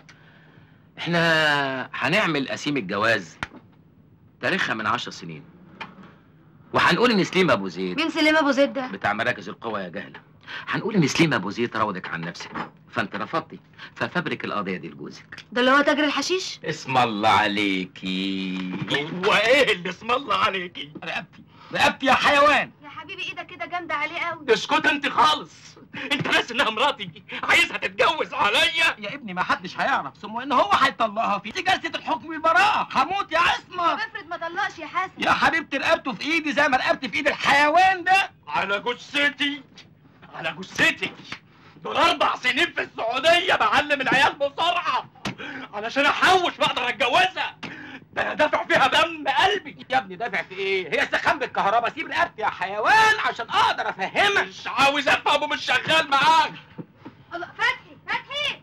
Speaker 2: احنا هنعمل قسيم الجواز تاريخها من عشر سنين وهنقول ان سليم ابو زيد
Speaker 4: مين سليم ابو زيد ده؟
Speaker 2: بتاع مراكز القوى يا جهله هنقول ان سليم ابو زيد راودك عن نفسك فانت رفضتي ففبرك القضيه دي لجوزك
Speaker 4: ده اللي هو تاجر الحشيش؟
Speaker 2: اسم الله عليكي
Speaker 14: هو ايه اللي اسم الله عليكي
Speaker 2: رقبتي رقبتي يا حيوان
Speaker 4: يا حبيبي ايدك كده جامدة عليه قوي
Speaker 14: اسكت انت خالص انت ناس انها مراتي عايزها تتجوز عليا
Speaker 2: يا ابني ما حدش هيعرف ثم ان هو هيطلقها في دي جلسه الحكم بالبراءه هموت يا عصمه
Speaker 4: طب افرض ما طلقش يا حسن
Speaker 2: يا حبيبتي رقبته في ايدي زي ما رقبتي في ايد الحيوان ده
Speaker 14: على جثتي على جثتي دول اربع سنين في السعوديه بعلم العيال مصارعه علشان احوش بقدر اتجوزها ده انا دافع فيها دم قلبي
Speaker 2: يا ابني دافع في ايه هي سخان بالكهرباء سيب رقبتي يا حيوان عشان اقدر افهمك
Speaker 14: مش عاوز افهم ومش شغال معاك
Speaker 4: الله فتحي فتحي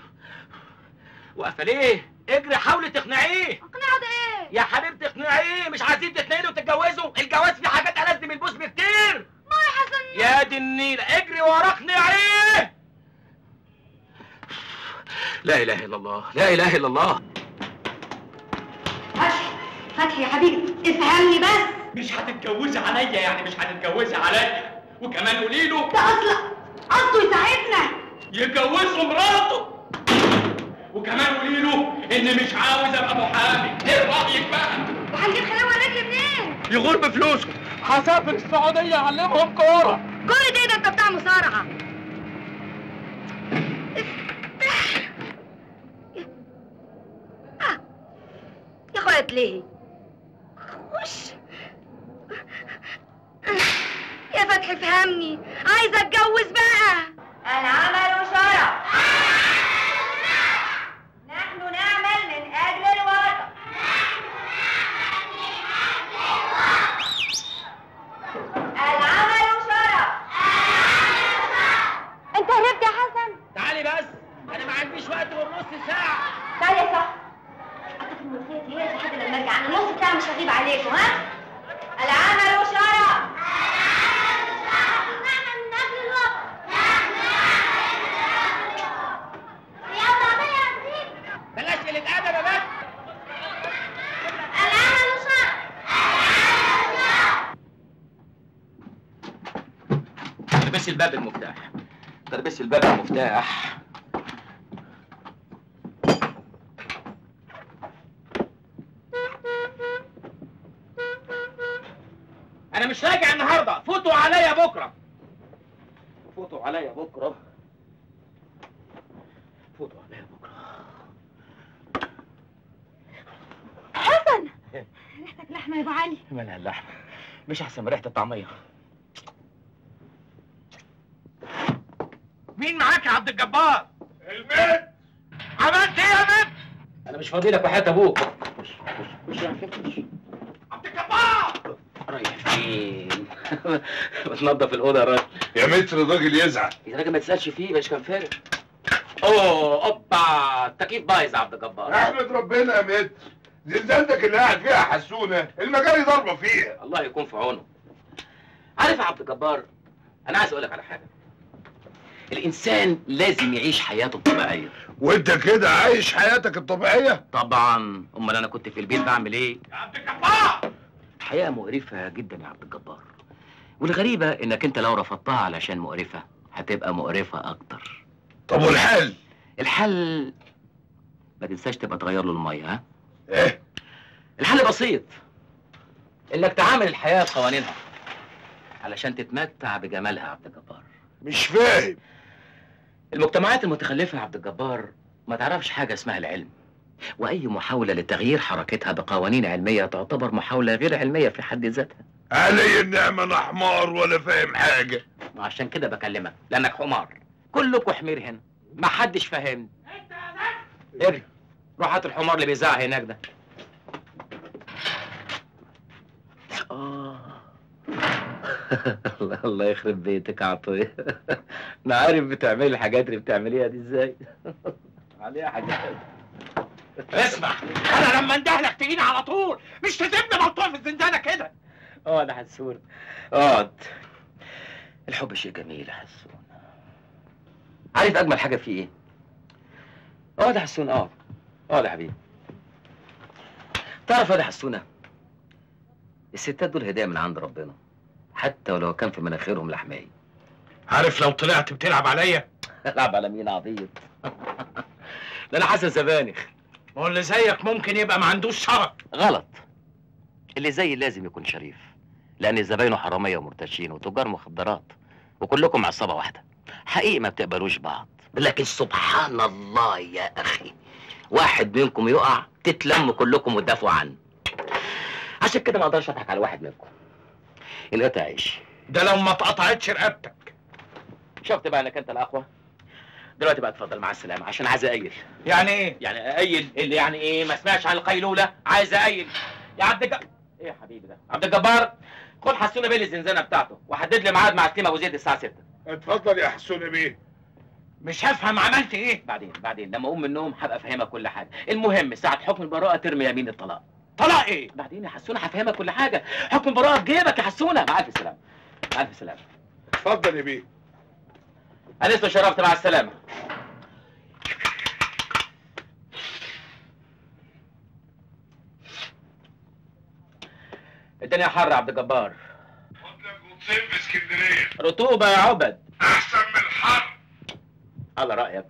Speaker 2: واقفه ليه اجري حاولي تقنعيه
Speaker 4: اقنعه ده ايه؟
Speaker 2: يا حبيبتي اقنعيه مش عايزين تتنقلوا وتتجوزوا الجواز فيه حاجات ألذ من البوس بكتير
Speaker 4: ما يا حسن
Speaker 2: يا دي النيلة اجري ورا اقنعيه لا اله الا الله لا اله الا الله
Speaker 4: فتحي فتحي يا حبيبي افهمني بس
Speaker 14: مش هتتجوزي عليا يعني مش هتتجوزي عليا وكمان قولي له
Speaker 4: ده اصلا قصده يساعدنا
Speaker 14: يجوزوا مراته وكمان قولي له اني مش عاوز ابقى محامي ايه رايك بقى
Speaker 4: وهنجيب خلاوه الرجل منين؟
Speaker 14: يغور بفلوسهم هسافر السعوديه اعلمهم كوره
Speaker 4: كل ده ده انت بتاع مصارعه آه. يا اخويا ليه؟ خش يا فتحي فهمني عايزه اتجوز بقى
Speaker 3: العمل شرف نحن نعمل من أجل الوطن العمل شرف
Speaker 4: انت هربت يا حسن
Speaker 2: تعالي بس انا ما عنديش وقت غير نص ساعه
Speaker 3: تعالي يا صاحبي حطك الملوخية دي لحد لما ارجع انا نص ساعة مش هغيب عليكم ها العمل شرف نعمل من أجل الوطن
Speaker 2: بلاش قله ادب يا بس
Speaker 3: العمل شرف
Speaker 2: تربسي الباب المفتاح تربسي الباب المفتاح انا مش راجع النهارده فوتوا عليا بكره فوتوا عليا بكره فوتوا عليا بكره
Speaker 4: حسن ريحتك لحمه يا ابو علي
Speaker 2: مالها اللحمه مش احسن من ريحه الطعميه مين معاك يا عبد الجبار
Speaker 9: المد
Speaker 2: عملت ايه يا بنت انا مش فاضي لك وحياه ابوك
Speaker 9: عبد الجبار
Speaker 2: رايح فين بتنضف الاوضه يا راجل
Speaker 7: يا متر الراجل يزعل
Speaker 2: يا راجل ما تسالش فيه مش كان فارغ اوه اوبا التكييف بايظ يا عبد الجبار
Speaker 7: احمد ربنا يا متر زلزالتك اللي قاعد فيها حسونه المجاري ضاربه فيها
Speaker 2: الله يكون في عونه عارف يا عبد الجبار انا عايز اقول لك على حاجه الانسان لازم يعيش حياته الطبيعيه
Speaker 7: وانت كده عايش حياتك الطبيعيه
Speaker 2: طبعا امال انا كنت في البيت بعمل ايه
Speaker 9: يا عبد الجبار
Speaker 2: الحياه مقرفه جدا يا عبد الجبار
Speaker 5: والغريبة انك انت لو رفضتها علشان مقرفة هتبقى مقرفة اكتر
Speaker 7: طب والحل
Speaker 5: الحل ما تنساش تبقى تغير له المية ها
Speaker 7: ايه
Speaker 5: الحل بسيط انك تعامل الحياة بقوانينها علشان تتمتع بجمالها يا عبد الجبار
Speaker 7: مش فاهم
Speaker 5: المجتمعات المتخلفة يا عبد الجبار ما تعرفش حاجة اسمها العلم وأي محاولة لتغيير حركتها بقوانين علمية تعتبر محاولة غير علمية في حد ذاتها
Speaker 7: علي النعمة انا حمار ولا فاهم حاجة
Speaker 5: وعشان كده بكلمك لأنك حمار كلكوا حمير هنا ما حدش فاهمني اجري روح هات الحمار اللي بيزعق هناك ده آه. الله الله يخرب بيتك يا عطية انا عارف بتعملي الحاجات اللي بتعمليها دي ازاي عليها حاجات
Speaker 9: اسمع انا لما اندهلك تجيني على طول مش تسيبني مقطوع في الزنزانه كده
Speaker 5: اقعد يا حسون اقعد الحب شيء جميل يا حسون عارف اجمل حاجه فيه ايه اقعد يا حسون اقعد اقعد يا حبيبي تعرف يا حسونه الستات دول هدايا من عند ربنا حتى ولو كان في مناخيرهم لحمايه
Speaker 9: عارف لو طلعت بتلعب عليا
Speaker 5: العب على مين عبيط ده انا حسن سبانخ
Speaker 9: ما هو اللي زيك ممكن يبقى ما عندوش شرف
Speaker 5: غلط اللي زي لازم يكون شريف لان زباينه حراميه ومرتشين وتجار مخدرات وكلكم عصابه واحده حقيقي ما بتقبلوش بعض لكن سبحان الله يا اخي واحد منكم يقع تتلموا كلكم وتدافعوا عنه عشان كده ما اقدرش اضحك على واحد منكم القطع عيش
Speaker 9: ده لو ما اتقطعتش رقبتك
Speaker 5: شفت بقى انك انت الاقوى دلوقتي بقى اتفضل مع السلامه عشان عايز اقيل
Speaker 9: يعني ايه
Speaker 5: يعني اقيل اللي يعني ايه ما سمعش عن القيلوله عايز اقيل يا عبد الج... ايه يا حبيبي ده عبد الجبار خد حسونه بيه الزنزانه بتاعته وحدد لي ميعاد مع سليم ابو زيد الساعه 6
Speaker 7: اتفضل يا حسون بيه
Speaker 9: مش هفهم عملت ايه
Speaker 5: بعدين بعدين لما اقوم من النوم هبقى افهمك كل حاجه المهم ساعه حكم البراءه ترمي يمين الطلاق
Speaker 9: طلاق ايه
Speaker 5: بعدين يا حسونه هفهمك كل حاجه حكم البراءه في جيبك يا حسونه مع الف سلامه مع الف سلامه
Speaker 7: اتفضل يا بيه
Speaker 5: انست وشرفت مع السلامه الدنيا حر يا عبد الجبار
Speaker 7: صيف في اسكندرية
Speaker 5: رطوبه يا عبد
Speaker 7: احسن من الحر
Speaker 5: على رايك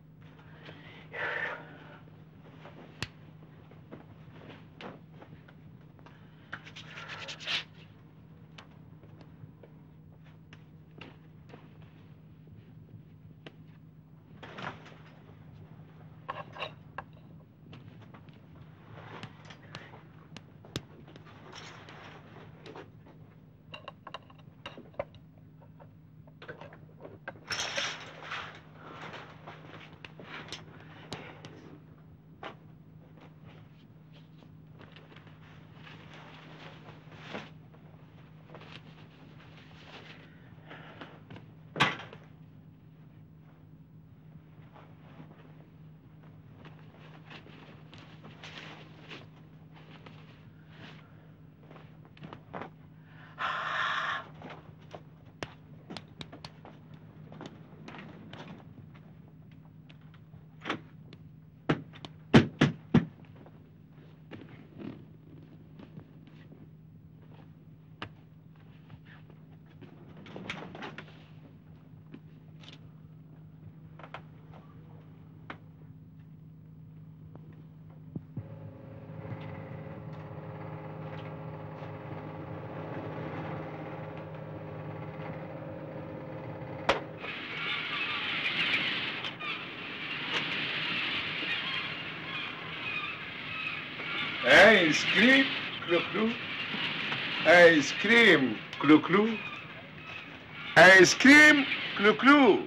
Speaker 7: ايس كريم كلو كلو ايس كريم كلو كلو ايس كريم كلو كلو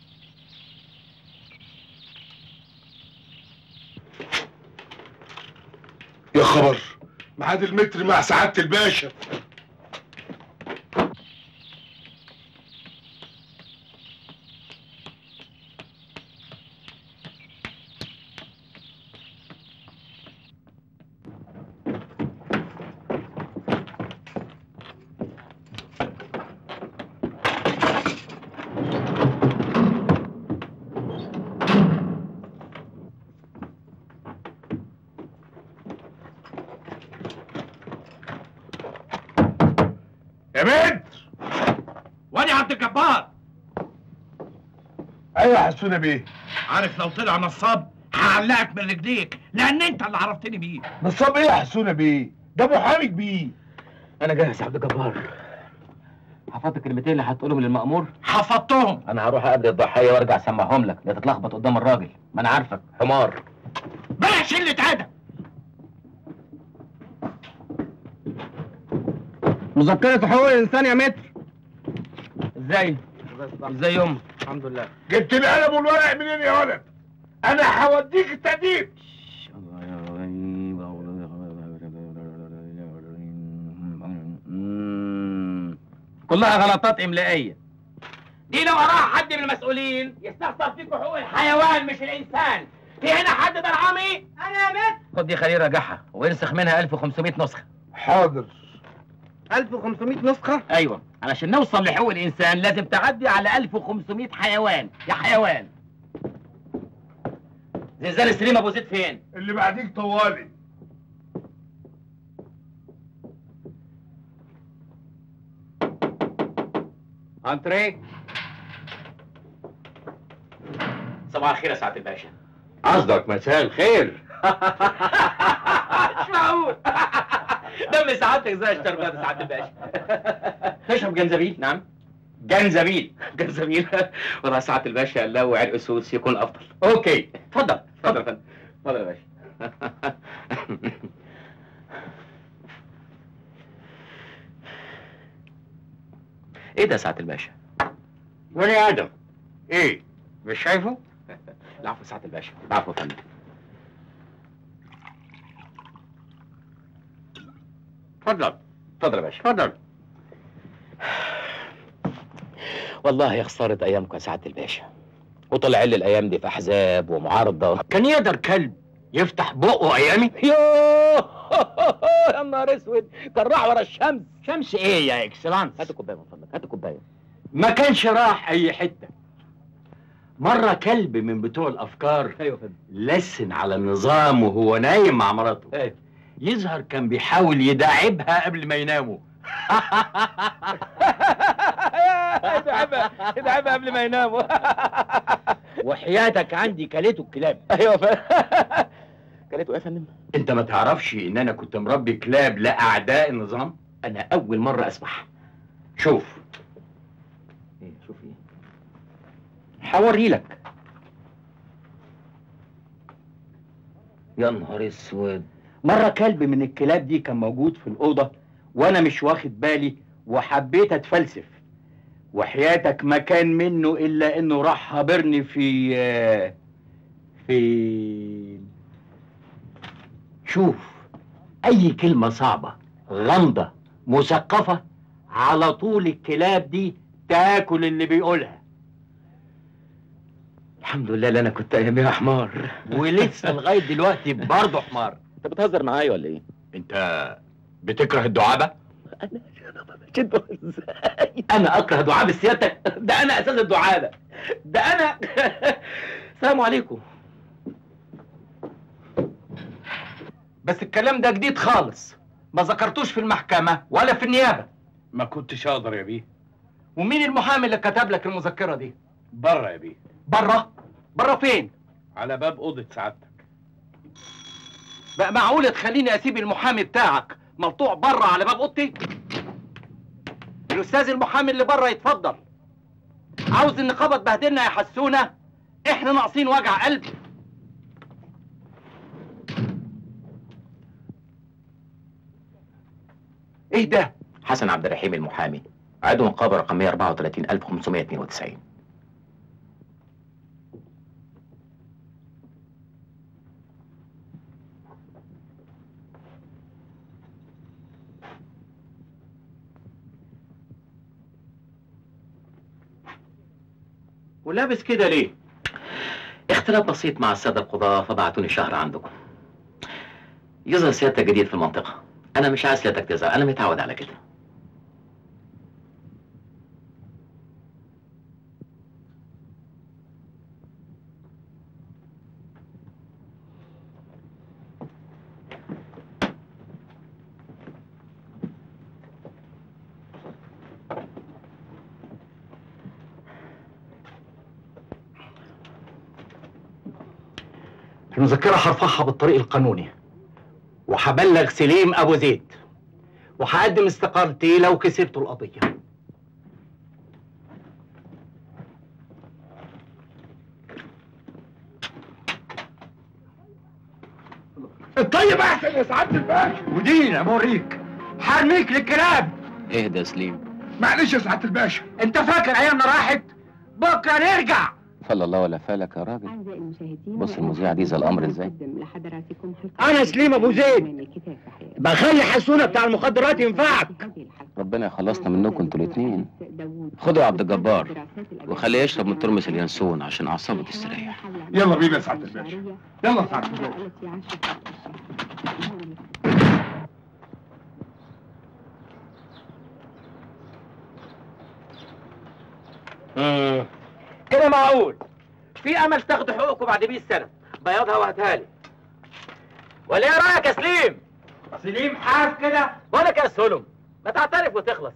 Speaker 7: يا خبر ميعاد المتر مع سعادة الباشا يا بنت
Speaker 9: عبد الجبار
Speaker 7: ايوه يا حسونه بيه
Speaker 9: عارف لو طلع نصاب هعلقك من رجليك لان انت اللي عرفتني بيه
Speaker 7: نصاب ايه يا حسونه بيه ده محامي كبير
Speaker 5: انا جاهز يا عبد الجبار حفظت الكلمتين اللي هتقولهم للمأمور
Speaker 9: حفظتهم
Speaker 5: انا هروح اقابل الضحيه وارجع اسمعهم لك لا تتلخبط قدام الراجل ما انا عارفك حمار
Speaker 9: بلاش قله ادب
Speaker 15: مذكرة حقوق الإنسان يا متر
Speaker 5: ازاي ازاي يوم الحمد لله
Speaker 7: جبت القلم والورق منين يا ولد انا هوديك التأديب
Speaker 5: كلها غلطات املائيه
Speaker 2: دي لو وراها حد من المسؤولين يستخسر فيكم حقوق الحيوان مش الانسان في هنا حد درعمي انا يا مت
Speaker 5: خد دي خليه راجعها وانسخ منها 1500 نسخه
Speaker 7: حاضر
Speaker 15: 1500 نسخة
Speaker 5: ايوه علشان نوصل لحقوق الانسان لازم تعدي على 1500 حيوان يا حيوان زلزال سليم ابو زيد فين
Speaker 7: اللي بعديك طوالي
Speaker 12: انتريه
Speaker 5: صباح الخير يا سعاده الباشا
Speaker 12: قصدك مساء الخير
Speaker 5: مش معقول دم سعادتك زي الشربات يا سعاده الباشا تشرب جنزبيل نعم جنزبيل جنزبيل والله سعاده الباشا لو عرق سوس يكون افضل اوكي اتفضل اتفضل يا فندم اتفضل يا باشا ايه ده يا سعاده الباشا
Speaker 12: بني ادم ايه مش شايفه
Speaker 5: العفو يا سعاده الباشا العفو يا فندم
Speaker 12: اتفضل
Speaker 5: اتفضل يا باشا
Speaker 12: اتفضل
Speaker 5: والله يا خساره ايامكم يا سعاده الباشا وطلع لي الايام دي في احزاب ومعارضه
Speaker 12: كان يقدر كلب يفتح بقه ايامي
Speaker 5: يوه يا نهار اسود كان راح ورا الشمس
Speaker 12: شمس ايه يا اكسلانس
Speaker 5: هات كوبايه من فضلك هات كوبايه
Speaker 12: ما كانش راح اي حته مرة كلب من بتوع الافكار
Speaker 5: ايوه فندم
Speaker 12: لسن على النظام وهو نايم مع مراته
Speaker 5: ايه
Speaker 12: يظهر كان بيحاول يداعبها قبل ما يناموا
Speaker 5: ادعبها ادعبها قبل ما يناموا
Speaker 12: وحياتك عندي كلته الكلاب
Speaker 5: ايوه فندم كلته ايه يا فندم
Speaker 12: انت ما تعرفش ان انا كنت مربي كلاب لاعداء النظام
Speaker 5: انا اول مره اسمع
Speaker 12: شوف
Speaker 5: ايه شوف ايه
Speaker 12: هوري لك
Speaker 5: يا نهار اسود
Speaker 12: مرة كلب من الكلاب دي كان موجود في الأوضة وأنا مش واخد بالي وحبيت أتفلسف وحياتك ما كان منه إلا إنه راح هابرني في في شوف أي كلمة صعبة غامضة مثقفة على طول الكلاب دي تاكل اللي بيقولها
Speaker 5: الحمد لله اللي انا كنت اياميها حمار
Speaker 12: ولسه لغاية دلوقتي برضه حمار
Speaker 5: انت بتهزر معايا ولا ايه؟
Speaker 12: أنت بتكره الدعابة؟
Speaker 5: كده ازاي؟ انا اكره دعابة سيادتك ده انا اساس الدعابة ده انا السلام عليكم
Speaker 12: بس الكلام ده جديد خالص ما ذكرتوش في المحكمة ولا في النيابة
Speaker 9: ما كنتش اقدر يا بيه
Speaker 12: ومين المحامي اللي كتب لك المذكرة دي؟
Speaker 9: بره يا بيه
Speaker 12: بره؟ بره فين؟
Speaker 9: على باب اوضه سعادتك
Speaker 12: بقى معقول تخليني اسيب المحامي بتاعك ملطوع بره على باب اوضتي؟ الاستاذ المحامي اللي بره يتفضل عاوز النقابه تبهدلنا يا حسونه احنا ناقصين وجع قلب ايه ده
Speaker 5: حسن عبد الرحيم المحامي عضو نقابه رقميه 34592
Speaker 12: ولابس كده ليه
Speaker 5: اختلاف بسيط مع الساده القضاه فبعتوني شهر عندكم يظهر سيادتك جديد في المنطقه انا مش عايز سيادتك تزعل انا متعود على كده
Speaker 12: المذكرة هرفعها بالطريق القانوني وهبلغ سليم أبو زيد وهقدم استقالتي لو كسبت القضية
Speaker 7: الطيب احسن يا سعاده الباشا
Speaker 12: ودين اموريك حرميك للكلاب
Speaker 5: اهدى يا سليم
Speaker 7: معلش يا سعاده الباشا
Speaker 12: انت فاكر ايامنا راحت بكره نرجع
Speaker 5: فلا الله ولا فالك يا راجل بص المذيعة دي زي القمر ازاي
Speaker 12: انا سليم ابو زيد بخلي حسونه بتاع المخدرات ينفعك
Speaker 5: ربنا يخلصنا منكم انتوا الاتنين خدوا يا عبد الجبار وخليه يشرب من ترمس اليانسون عشان اعصابه تستريح
Speaker 7: يلا بينا يا سعاده الباشا يلا يا سعاده الباشا
Speaker 2: مم. كده معقول في امل تاخدوا حقوقكم بعد 100 سنه بياضها وهاتها لي ولا ايه رايك يا سليم
Speaker 12: سليم حاف كده
Speaker 2: بقولك يا سلم ما تعترف وتخلص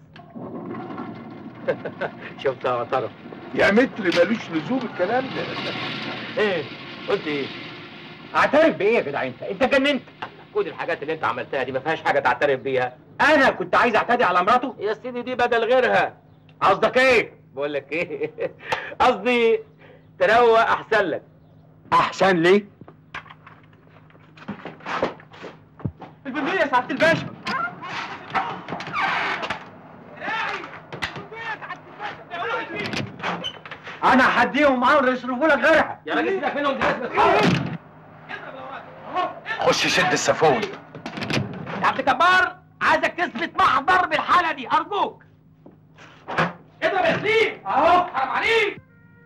Speaker 2: شفت اعترف
Speaker 7: يا متر ملوش لزوم الكلام ده
Speaker 2: ايه قلت ايه
Speaker 12: اعترف بايه يا جدع انت انت جننت
Speaker 2: كل الحاجات اللي انت عملتها دي ما فيهاش حاجه تعترف بيها
Speaker 12: انا كنت عايز اعتدي على مراته
Speaker 2: يا سيدي دي بدل غيرها
Speaker 12: قصدك ايه
Speaker 2: بقول لك ايه قصدي تروق احسن لك
Speaker 12: احسن لي
Speaker 14: البندقية يا سعادة الباشا
Speaker 12: انا هديهم امر يصرفوا لك غيرها
Speaker 2: يا راجل سيبك منهم دي ناس بتخوف
Speaker 1: خش شد السفون
Speaker 2: يا عبد الجبار عايزك تثبت محضر بالحاله دي ارجوك اضرب يا سليم اهو حرام عليك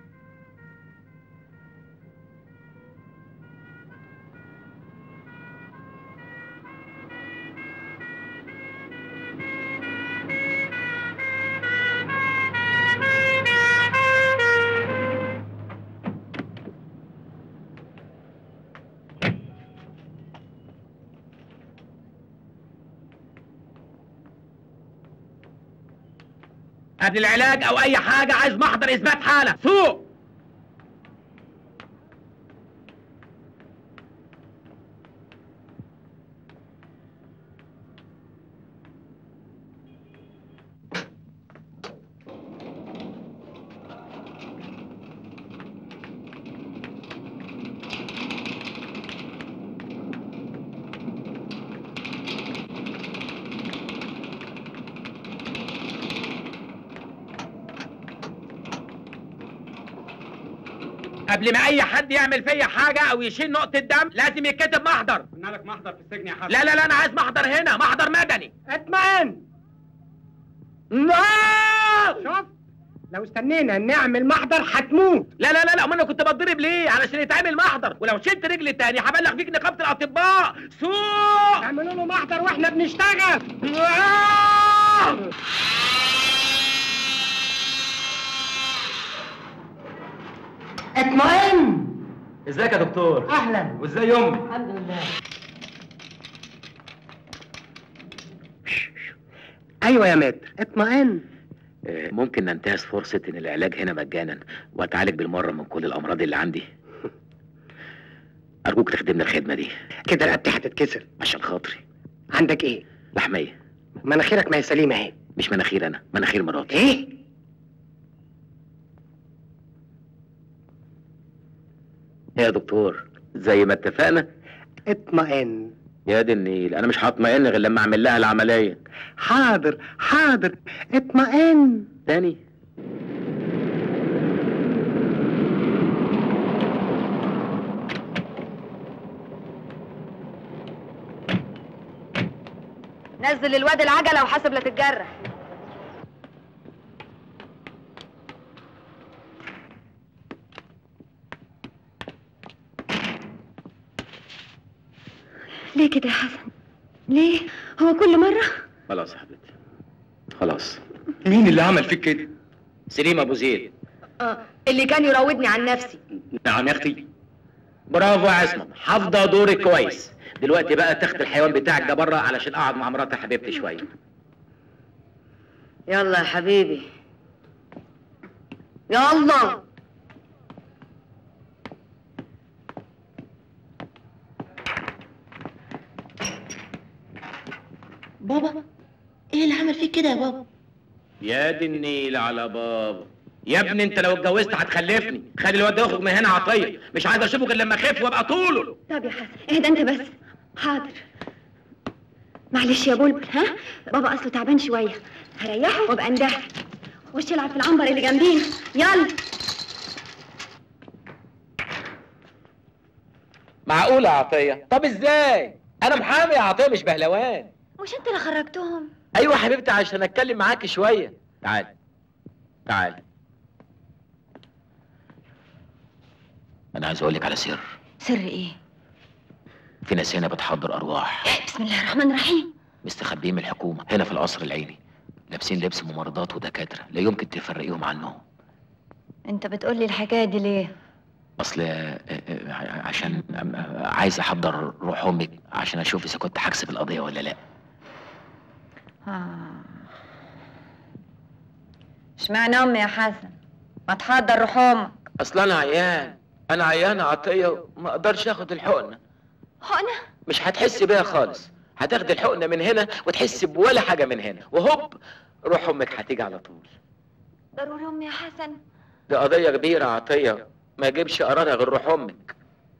Speaker 2: قبل العلاج او اي حاجه عايز محضر اثبات حاله سوق قبل ما اي حد يعمل فيا حاجه او يشيل نقطه دم لازم يتكتب محضر
Speaker 13: قلنا لك محضر في السجن يا حسن
Speaker 2: لا لا لا انا عايز محضر هنا محضر مدني
Speaker 13: اطمئن
Speaker 2: لا
Speaker 13: شوف لو استنينا نعمل محضر هتموت
Speaker 2: لا لا لا لا امال انا كنت بتضرب ليه علشان يتعمل محضر ولو شلت رجلي تاني هبلغ فيك نقابه الاطباء سوق
Speaker 13: اعملوا له محضر واحنا بنشتغل
Speaker 10: اطمئن
Speaker 2: ازيك يا دكتور
Speaker 10: اهلا
Speaker 2: وازاي امي
Speaker 10: الحمد لله
Speaker 13: ايوه يا متر اطمئن
Speaker 5: آه، ممكن ننتهز فرصة إن العلاج هنا مجانا وأتعالج بالمرة من كل الأمراض اللي عندي أرجوك تخدمنا الخدمة دي
Speaker 13: كده رقبتي هتتكسر
Speaker 5: عشان خاطري
Speaker 13: عندك ايه
Speaker 5: لحمية
Speaker 13: مناخيرك ما هي سليمه اهي
Speaker 5: مش مناخير أنا مناخير مراتي
Speaker 13: ايه
Speaker 5: يا دكتور زي ما اتفقنا
Speaker 13: اطمئن
Speaker 5: يا دي النيل أنا مش هطمئن غير لما أعمل لها العملية
Speaker 13: حاضر حاضر اطمئن
Speaker 5: تاني
Speaker 4: نزل الواد العجله وحاسب لا تتجرح
Speaker 3: ليه كده يا حسن ليه هو كل مرة
Speaker 5: خلاص يا حبيبتي خلاص
Speaker 12: مين اللي عمل فيك كده
Speaker 5: سليم أبو زيد
Speaker 4: اه اللي كان يراودني عن نفسي
Speaker 5: نعم يا أختي برافو يا عصمت حافظة دورك كويس دلوقتي بقى تاخد الحيوان بتاعك ده بره علشان أقعد مع مراتي حبيبتي شوية
Speaker 4: يلا يا حبيبي يلا
Speaker 16: بابا ايه اللي عمل فيك كده يا بابا
Speaker 2: يا دي النيل على بابا يا ابني انت لو اتجوزت هتخلفني خلي الواد ده يخرج من هنا عطيه مش عايز اشوفه غير لما اخف وابقى طوله
Speaker 3: طب يا حسن اهدى انت بس حاضر معلش يا بلبل ها بابا اصله تعبان شويه هريحه وابقى اندهر خش العب في العنبر اللي جنبينا يلا
Speaker 2: معقولة يا عطية طب ازاي انا محامي يا عطية مش بهلوان
Speaker 3: مش انت اللي خرجتهم
Speaker 2: ايوه حبيبتي عشان اتكلم معاكي شوية تعال تعال
Speaker 5: انا عايز اقول لك على سر
Speaker 3: سر ايه
Speaker 5: في ناس هنا بتحضر ارواح
Speaker 3: بسم الله الرحمن الرحيم
Speaker 5: مستخبيين من الحكومه هنا في القصر العيني لابسين لبس ممرضات ودكاتره لا يمكن تفرقيهم عنهم
Speaker 3: انت بتقولي الحكايه دي ليه
Speaker 5: اصل آه، آه، عشان آه، عايز احضر روح امك عشان اشوف اذا كنت هكسب القضيه ولا لا
Speaker 3: آه. اشمعنى امي يا حسن ما تحضر روح امك
Speaker 2: اصل انا عيان انا عيان يا عطية وما اقدرش اخد الحقنة
Speaker 3: حقنه
Speaker 2: مش هتحسي بيها خالص هتاخدي الحقنة من هنا وتحسي بولا حاجة من هنا وهوب روح امك هتيجي على طول
Speaker 3: ضروري امي يا حسن
Speaker 2: دي قضية كبيرة يا عطية ما يجيبش قرارها غير روح امك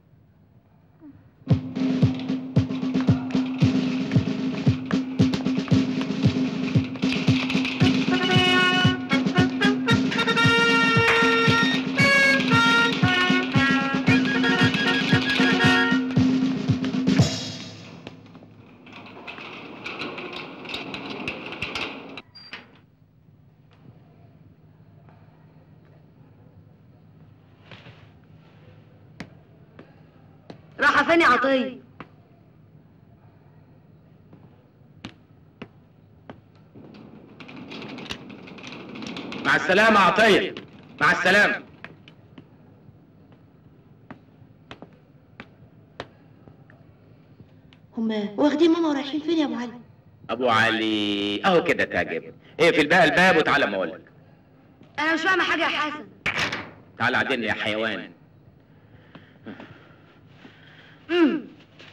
Speaker 4: راحة فين يا عطية
Speaker 2: مع السلامة يا عطية مع السلامة
Speaker 16: هما واخدين ماما ورايحين فين يا ابو علي
Speaker 2: ابو علي اهو كده تعجب اقفل بقى الباب وتعالى ما اقولك
Speaker 4: انا مش فاهمة حاجة يا حسن
Speaker 2: تعالى عدلني يا حيوان
Speaker 4: امم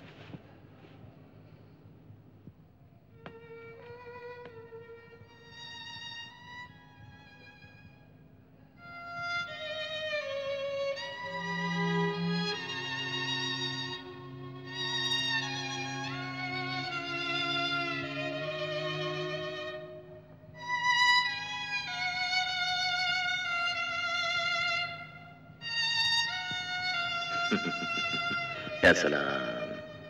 Speaker 2: يا سلام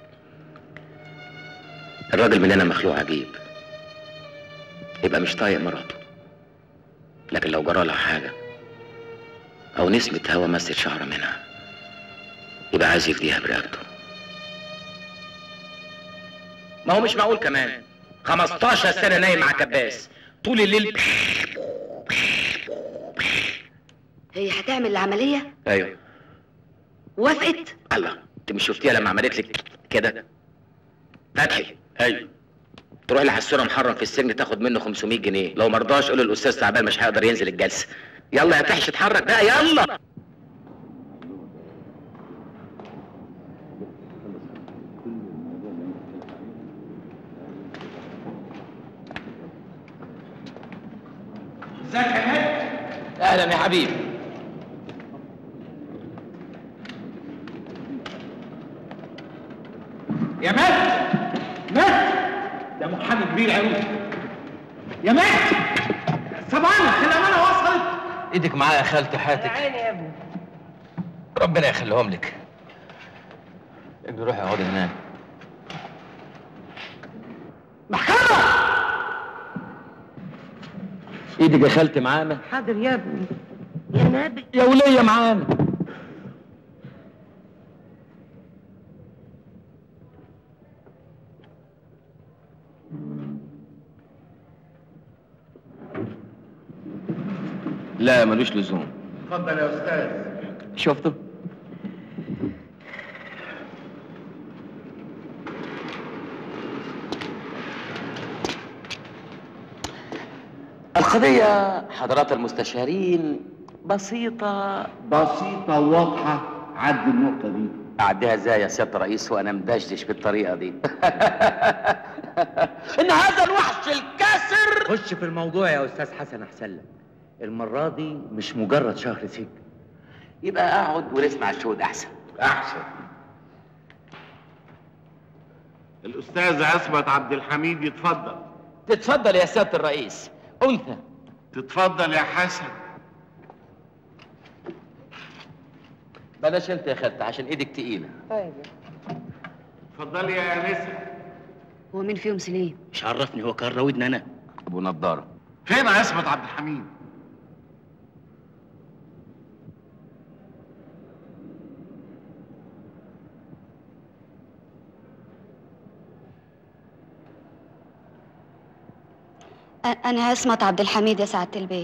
Speaker 2: الراجل مننا مخلوق عجيب يبقى مش طايق مراته لكن لو جرى لها حاجة أو نسمة هوا مست شعرة منها يبقى عايز يفديها برقبته ما هو مش معقول كمان 15 سنة نايم مع كباس طول الليل
Speaker 4: هي هتعمل العملية
Speaker 2: ايوه
Speaker 4: وافقت
Speaker 2: الله انت مش شفتيها لما عملت لك كده فتحي ايوه تروح لحسونه محرم في السجن تاخد منه 500 جنيه لو مرضاش قول الاستاذ تعبان مش هيقدر ينزل الجلسه يلا يا تحش اتحرك بقى يلا
Speaker 9: ازيك يا مات
Speaker 2: اهلا يا حبيبي
Speaker 9: يا مات مات ده محامي كبير قوي يا مات صباحك الامانه وصلت
Speaker 2: ايدك معايا يا خالتي حياتك
Speaker 9: عيني يا ابني
Speaker 2: ربنا يخليهم لك ابني روحي اقعدي هناك
Speaker 9: محكمه
Speaker 2: ايدك يا خالتي معانا
Speaker 9: حاضر يا ابني يا نبي
Speaker 2: يا وليه معانا لا ملوش لزوم
Speaker 9: اتفضل يا استاذ
Speaker 2: شفته القضية حضرات المستشارين بسيطة
Speaker 11: بسيطة وواضحة عد النقطة دي
Speaker 2: أعديها ازاي يا سيادة الرئيس وأنا مدشدش بالطريقة دي ان هذا الوحش الكاسر
Speaker 17: خش في الموضوع يا استاذ حسن احسن لك المره دي مش مجرد شهر سجن
Speaker 5: يبقى اقعد ونسمع الشهود احسن
Speaker 18: احسن الاستاذ عصمت عبد الحميد يتفضل
Speaker 2: تتفضل يا سياده الرئيس انثى
Speaker 18: تتفضل يا حسن
Speaker 2: بلاش انت يا خالتي عشان ايدك تقيله
Speaker 3: طيب
Speaker 18: اتفضلي يا انسه
Speaker 4: هو مين فيهم سليم
Speaker 17: مش عرفني هو كان راودني انا
Speaker 2: ابو نضاره
Speaker 18: فين عصمت عبد الحميد
Speaker 4: أ- انا اسمة عبد الحميد يا سعادة البيه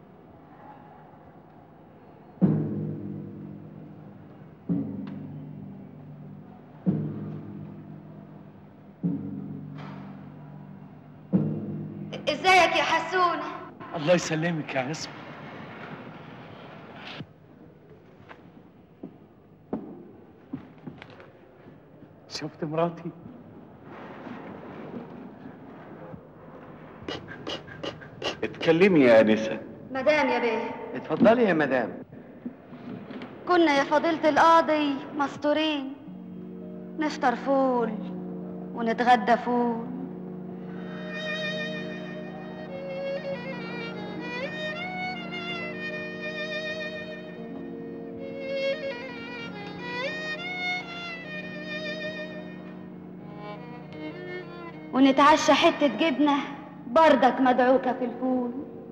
Speaker 4: ازيك يا حسونة
Speaker 14: الله يسلمك يا عصمت شفت مراتي
Speaker 18: اتكلمي يا انسه
Speaker 4: مدام يا بيه
Speaker 18: اتفضلي يا مدام
Speaker 4: كنا يا فضيلة القاضي مستورين نفطر فول ونتغدى فول ونتعشى حتة جبنة بردك مدعوكة في الفول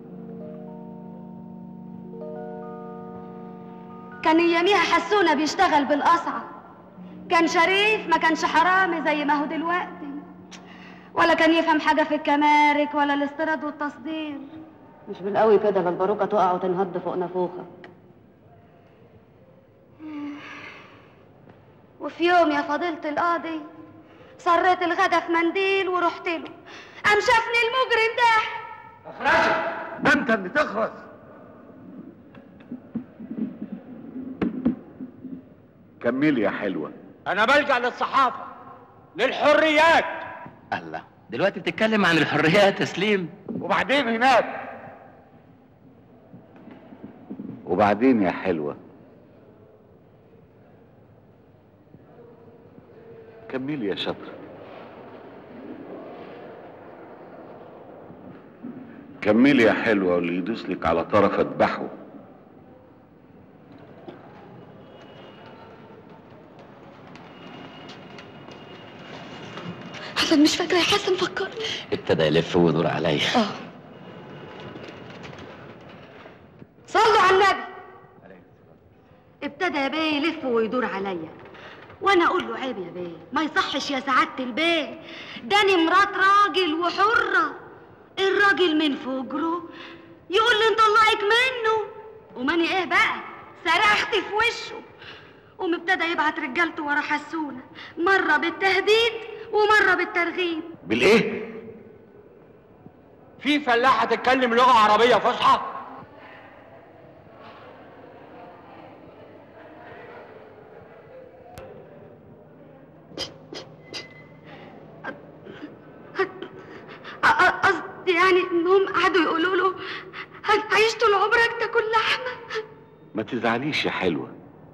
Speaker 4: كان اياميها حسونا بيشتغل بالقصعة كان شريف ما كانش حرامي زي ما هو دلوقتي ولا كان يفهم حاجة في الكمارك ولا الاستيراد والتصدير مش بالقوي كده بالباروكة تقع وتنهض فوق نافوخك وفي يوم يا فضيلة القاضي صريت الغدا في منديل ورحت له قام شافني المجرم ده
Speaker 18: ده انت اللي تخرس كملي يا حلوه
Speaker 12: انا بلجأ للصحافة للحريات
Speaker 5: الله دلوقتي بتتكلم عن الحريات يا سليم
Speaker 18: وبعدين هناك وبعدين يا حلوه كملي يا شاطره كملي يا حلوه واللي يدوس لك على طرف اذبحه
Speaker 4: حسن مش فاكرة يا حسن فكرني
Speaker 5: ابتدى يلف ويدور عليا
Speaker 4: اه صلوا على النبي ابتدى يا بيه يلف ويدور عليا وانا اقول له عيب يا بيه ما يصحش يا سعاده البيه داني مرات راجل وحره الراجل من فجره يقول لي نطلعك منه وماني ايه بقى سرحت في وشه قوم ابتدى يبعت رجالته ورا حسونه مره بالتهديد ومره بالترغيب
Speaker 18: بالايه
Speaker 12: في فلاحة تتكلم لغة عربية فصحى
Speaker 4: أ- أ- قصدي يعني انهم قعدوا يقولوا له هتعيش طول عمرك تاكل لحمه
Speaker 18: ما تزعليش يا حلوه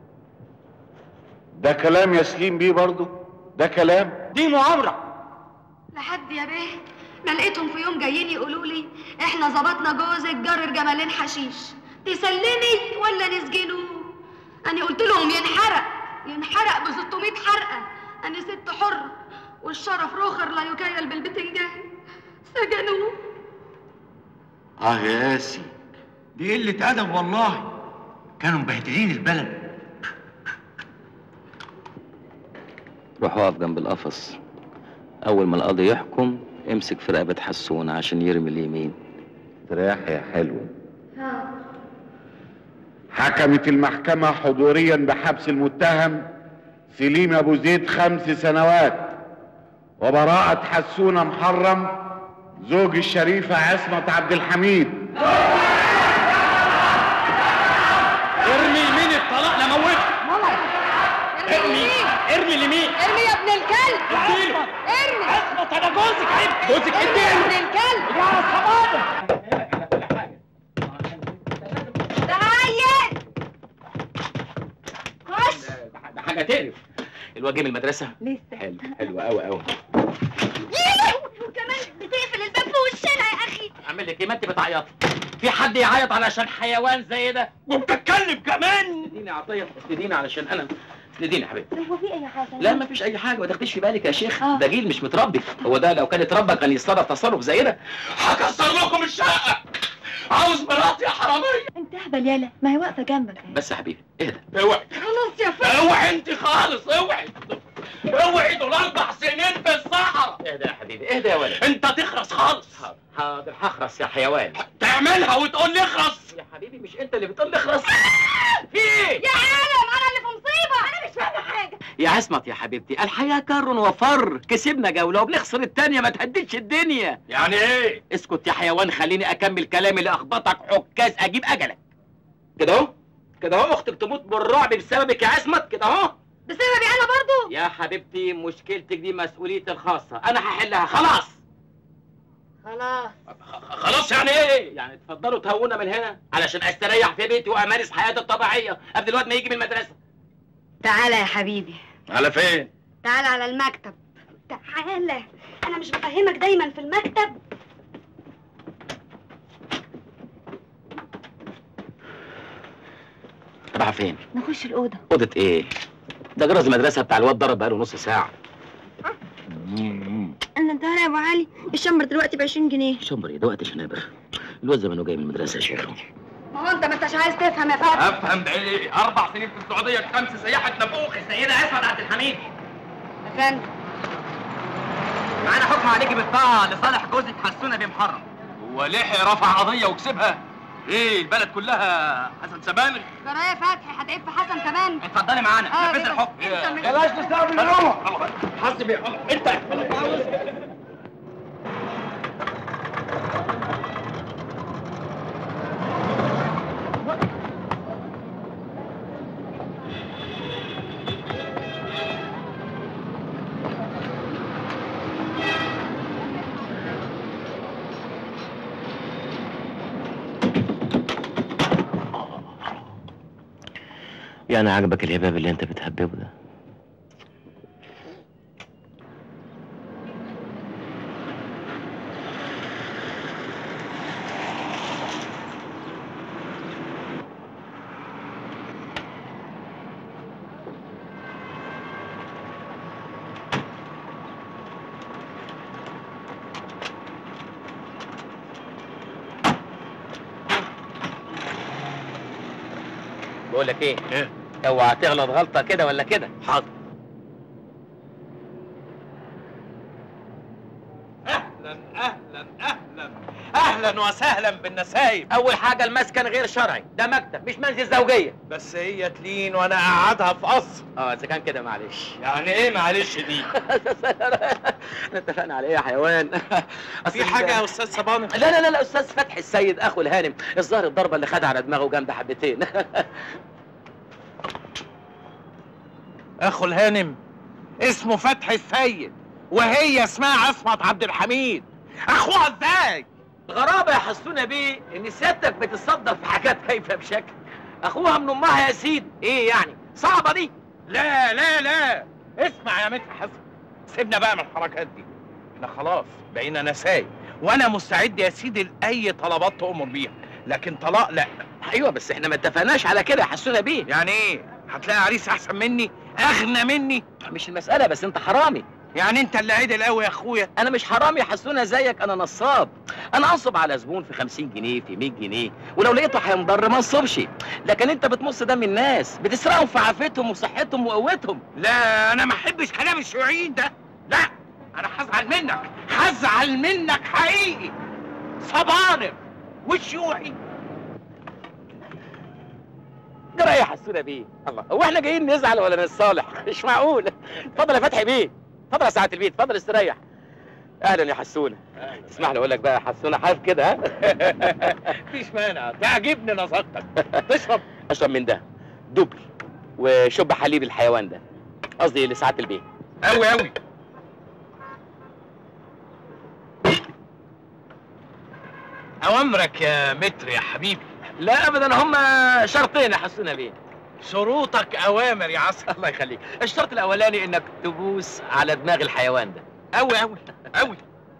Speaker 18: ده كلام يا سليم بيه برضه ده كلام
Speaker 12: دي مؤامرة
Speaker 4: لحد يا بيه ما لقيتهم في يوم جايين يقولوا لي احنا ظبطنا جوزك جرر جمالين حشيش تسلمي ولا نسجنه انا قلت لهم ينحرق ينحرق ب 600 حرقه انا ست حره والشرف روخر لا يكيل بالبتنجان سجنوه
Speaker 18: اه يا ياسي
Speaker 17: دي قلة أدب والله كانوا مبهدلين البلد
Speaker 5: روح اقف جنب القفص اول ما القاضي يحكم امسك في رقبة حسونة عشان يرمي اليمين
Speaker 18: استريح يا حلوه حكمت المحكمة حضوريا بحبس المتهم سليم أبو زيد خمس سنوات وبراءة حسونة محرم زوج الشريفة عصمت عبد الحميد
Speaker 14: ارمي يمين الطلاق لموت
Speaker 4: ارمي
Speaker 14: ارمي اليمين
Speaker 4: ارمي يا ابن الكلب
Speaker 14: اديله
Speaker 4: ارمي
Speaker 14: اثبت انا جوزك عيب جوزك
Speaker 4: ارمي يا ابن
Speaker 14: اديله
Speaker 4: الكلب
Speaker 14: يا صبابه
Speaker 4: تعال خش
Speaker 5: ده حاجه تقرف الواد جه من المدرسه
Speaker 4: لسه
Speaker 5: حلو حلو قوي قوي
Speaker 4: وكمان بتقفل الباب في وشنا يا اخي
Speaker 5: اعمل لك ايه ما انت بتعيطي في حد يعيط علشان حيوان زي ده وبتتكلم كمان اسنديني يا عطيه اسنديني علشان انا اسنديني يا حبيبتي
Speaker 3: هو في اي حاجه
Speaker 5: لا ما فيش اي حاجه ما تاخديش في بالك يا شيخ ده جيل مش متربي هو ده لو كان اتربى كان يتصرف تصرف زي ده هكسر لكم الشقه عاوز مراتي يا حراميه
Speaker 3: انت اهبل يالا ما هي واقفه جنبك
Speaker 5: بس يا حبيبي اهدى
Speaker 14: اوعي
Speaker 4: خلاص يا فندم
Speaker 14: اوعي انت خالص اوعي اوعي دول اربع سنين في الصحراء
Speaker 5: اهدى يا حبيبي اهدى يا ولد
Speaker 14: انت تخرس خالص
Speaker 5: حاضر هخرس يا حيوان
Speaker 14: تعملها وتقول لي اخرس
Speaker 5: يا حبيبي مش انت اللي بتقول لي اخرس في ايه
Speaker 4: يا عالم انا اللي في مصيبه انا مش فاهمه حاجه
Speaker 5: يا عصمت يا حبيبتي الحياة كر وفر كسبنا جولة وبنخسر التانية ما تهددش الدنيا
Speaker 14: يعني ايه
Speaker 5: اسكت يا حيوان خليني اكمل كلامي لاخبطك عكاز اجيب اجلك كده اهو كده اهو اختك تموت بالرعب بسببك يا عصمت كده اهو
Speaker 4: بسببي انا برضو
Speaker 5: يا حبيبتي مشكلتك دي مسؤوليتي الخاصة انا هحلها خلاص
Speaker 4: خلاص
Speaker 14: خلاص يعني ايه
Speaker 5: يعني اتفضلوا تهونا من هنا علشان استريح في بيتي وامارس حياتي الطبيعية قبل الوقت ما يجي من المدرسة
Speaker 4: تعالى يا حبيبي
Speaker 14: على فين
Speaker 4: تعالى على المكتب تعالى انا مش بفهمك دايما في المكتب
Speaker 5: رايحة فين
Speaker 3: نخش الاوضه
Speaker 5: اوضه ايه ده جرس المدرسة بتاع الواد ضرب بقاله نص ساعة
Speaker 3: انا انت يا ابو علي الشمبر دلوقتي ب 20 جنيه
Speaker 5: شمبر ايه ده وقت شنابر الواد زمانه جاي من المدرسة يا شيخ
Speaker 4: ما هو انت ما انتش عايز تفهم يا فتحي
Speaker 14: افهم ده ايه اربع سنين في السعوديه خمس سياحه نافوخ
Speaker 5: السيدة اسمت عبد الحميد
Speaker 4: يا فندم
Speaker 13: معانا حكم عليكي بالطاعه لصالح جوزك حسونه بمحرم
Speaker 14: هو لحق رفع قضيه وكسبها ايه البلد كلها حسن سبانخ
Speaker 4: جرى يا فتحي هتعيب في حسن كمان
Speaker 13: اتفضلي معانا
Speaker 4: آه،
Speaker 13: نفذ
Speaker 4: كده.
Speaker 13: الحكم
Speaker 4: انت مش-
Speaker 14: بلاش تستعمل الامر حسبي انت
Speaker 5: يعني عجبك الهباب اللي انت بتهببه ده بقول لك ايه
Speaker 14: ايه
Speaker 5: اوعى تغلط غلطه كده ولا كده
Speaker 14: حاضر اهلا اهلا اهلا اهلا وسهلا بالنسايب
Speaker 5: اول حاجه المسكن غير شرعي ده مكتب مش منزل زوجيه
Speaker 14: بس هي تلين وانا اقعدها في قصر
Speaker 5: اه اذا كان كده معلش
Speaker 14: يعني ايه معلش دي
Speaker 5: احنا اتفقنا على ايه يا حيوان
Speaker 14: في حاجه يا استاذ صبانخ
Speaker 5: لا لا لا لا استاذ فتحي السيد اخو الهانم الظاهر الضربه اللي خدها على دماغه جامده حبتين
Speaker 14: اخو الهانم اسمه فتحي السيد وهي اسمها عصمت عبد الحميد اخوها ازاي
Speaker 5: غرابه يا حسونه بيه ان سيادتك بتتصدر في حاجات هايفه بشكل اخوها من امها يا سيدي ايه يعني صعبه دي
Speaker 14: لا لا لا اسمع يا متر حسن سيبنا بقى من الحركات دي احنا خلاص بقينا نسايب وانا مستعد يا سيدي لاي طلبات تؤمر بيها لكن طلاق لا
Speaker 5: ايوه بس احنا ما اتفقناش على كده يا حسونه بيه
Speaker 14: يعني ايه هتلاقي عريس احسن مني اغنى مني
Speaker 5: مش المساله بس انت حرامي
Speaker 14: يعني انت اللي عدل قوي يا اخويا
Speaker 5: انا مش حرامي يا حسونه زيك انا نصاب انا انصب على زبون في 50 جنيه في 100 جنيه ولو لقيته هينضر ما انصبش لكن انت بتمص دم الناس بتسرقهم في عافيتهم وصحتهم وقوتهم
Speaker 14: لا انا ما احبش كلام الشيوعيين ده لا انا هزعل منك هزعل منك حقيقي صبانخ والشيوعي
Speaker 5: جرى يا حسونه بيه الله هو احنا جايين نزعل ولا نتصالح مش معقول اتفضل يا فتحي بيه اتفضل يا سعاده البيت اتفضل استريح اهلا يا حسونه تسمح لي اقول لك بقى يا حسونه حاف كده ها
Speaker 14: مفيش مانع تعجبني نظرتك تشرب
Speaker 5: اشرب من ده دبل وشب حليب الحيوان ده قصدي لسعاده البيه
Speaker 9: قوي قوي اوامرك يا متر يا حبيبي
Speaker 5: لا ابدا هم شرطين يحسونا بيه
Speaker 9: شروطك اوامر يا عسل
Speaker 5: الله يخليك الشرط الاولاني انك تبوس على دماغ الحيوان ده
Speaker 9: قوي قوي قوي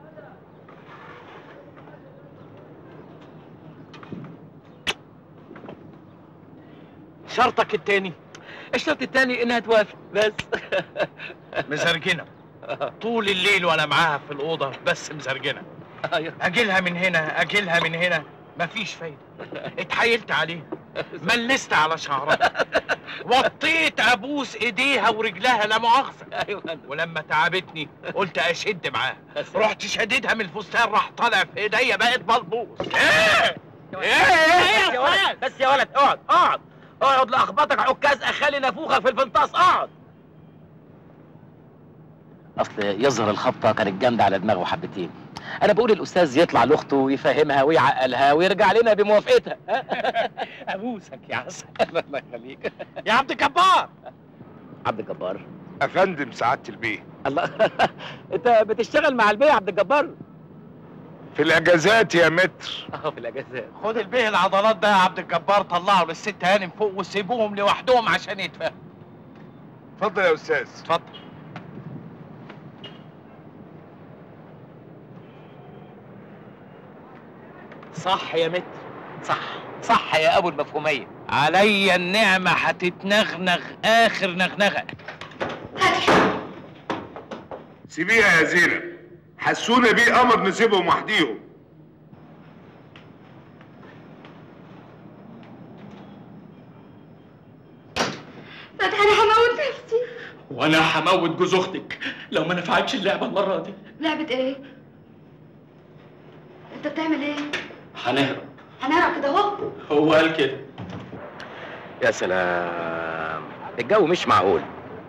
Speaker 9: شرطك التاني
Speaker 5: الشرط الثاني انها توافق بس
Speaker 9: مزرجنه طول الليل وانا معاها في الاوضه بس مزرجنه اجيلها من هنا اجيلها من هنا مفيش فايده اتحايلت عليها ملست على شعرها وطيت ابوس ايديها ورجلها لا مؤاخذه ولما تعبتني قلت اشد معاها رحت شديدها من الفستان راح طالع في ايديا بقت بلبوس ايه
Speaker 5: ايه بس يا ولد بس يا ولد اقعد اقعد اقعد لاخبطك عكاز اخلي نافوخك في الفنطاس اقعد اصل يظهر الخبطه كانت جامده على دماغه حبتين انا بقول الاستاذ يطلع لاخته ويفهمها ويعقلها ويرجع لنا بموافقتها
Speaker 9: ابوسك يا عسل الله يخليك يا عبد الجبار
Speaker 5: عبد الجبار
Speaker 7: افندم سعاده البيه
Speaker 5: الله انت بتشتغل مع البيه يا عبد الجبار
Speaker 7: في الاجازات يا متر
Speaker 5: اه في الاجازات
Speaker 9: خد البيه العضلات ده يا عبد الجبار طلعه للست هانم فوق وسيبوهم لوحدهم عشان يتفاهموا
Speaker 7: اتفضل يا استاذ
Speaker 9: اتفضل صح يا متر
Speaker 5: صح صح يا ابو المفهوميه
Speaker 9: عليا النعمة هتتنغنغ آخر نغنغة
Speaker 7: سيبيها يا زينب حسونا بيه امر نسيبهم وحديهم
Speaker 4: فتحي انا هموت نفسي
Speaker 14: وانا هموت جوز اختك لو ما نفعتش اللعبه المره دي
Speaker 4: لعبة ايه؟ انت بتعمل ايه؟
Speaker 14: هنهرب
Speaker 4: هنهرب كده اهو
Speaker 14: هو قال كده
Speaker 5: يا سلام الجو مش معقول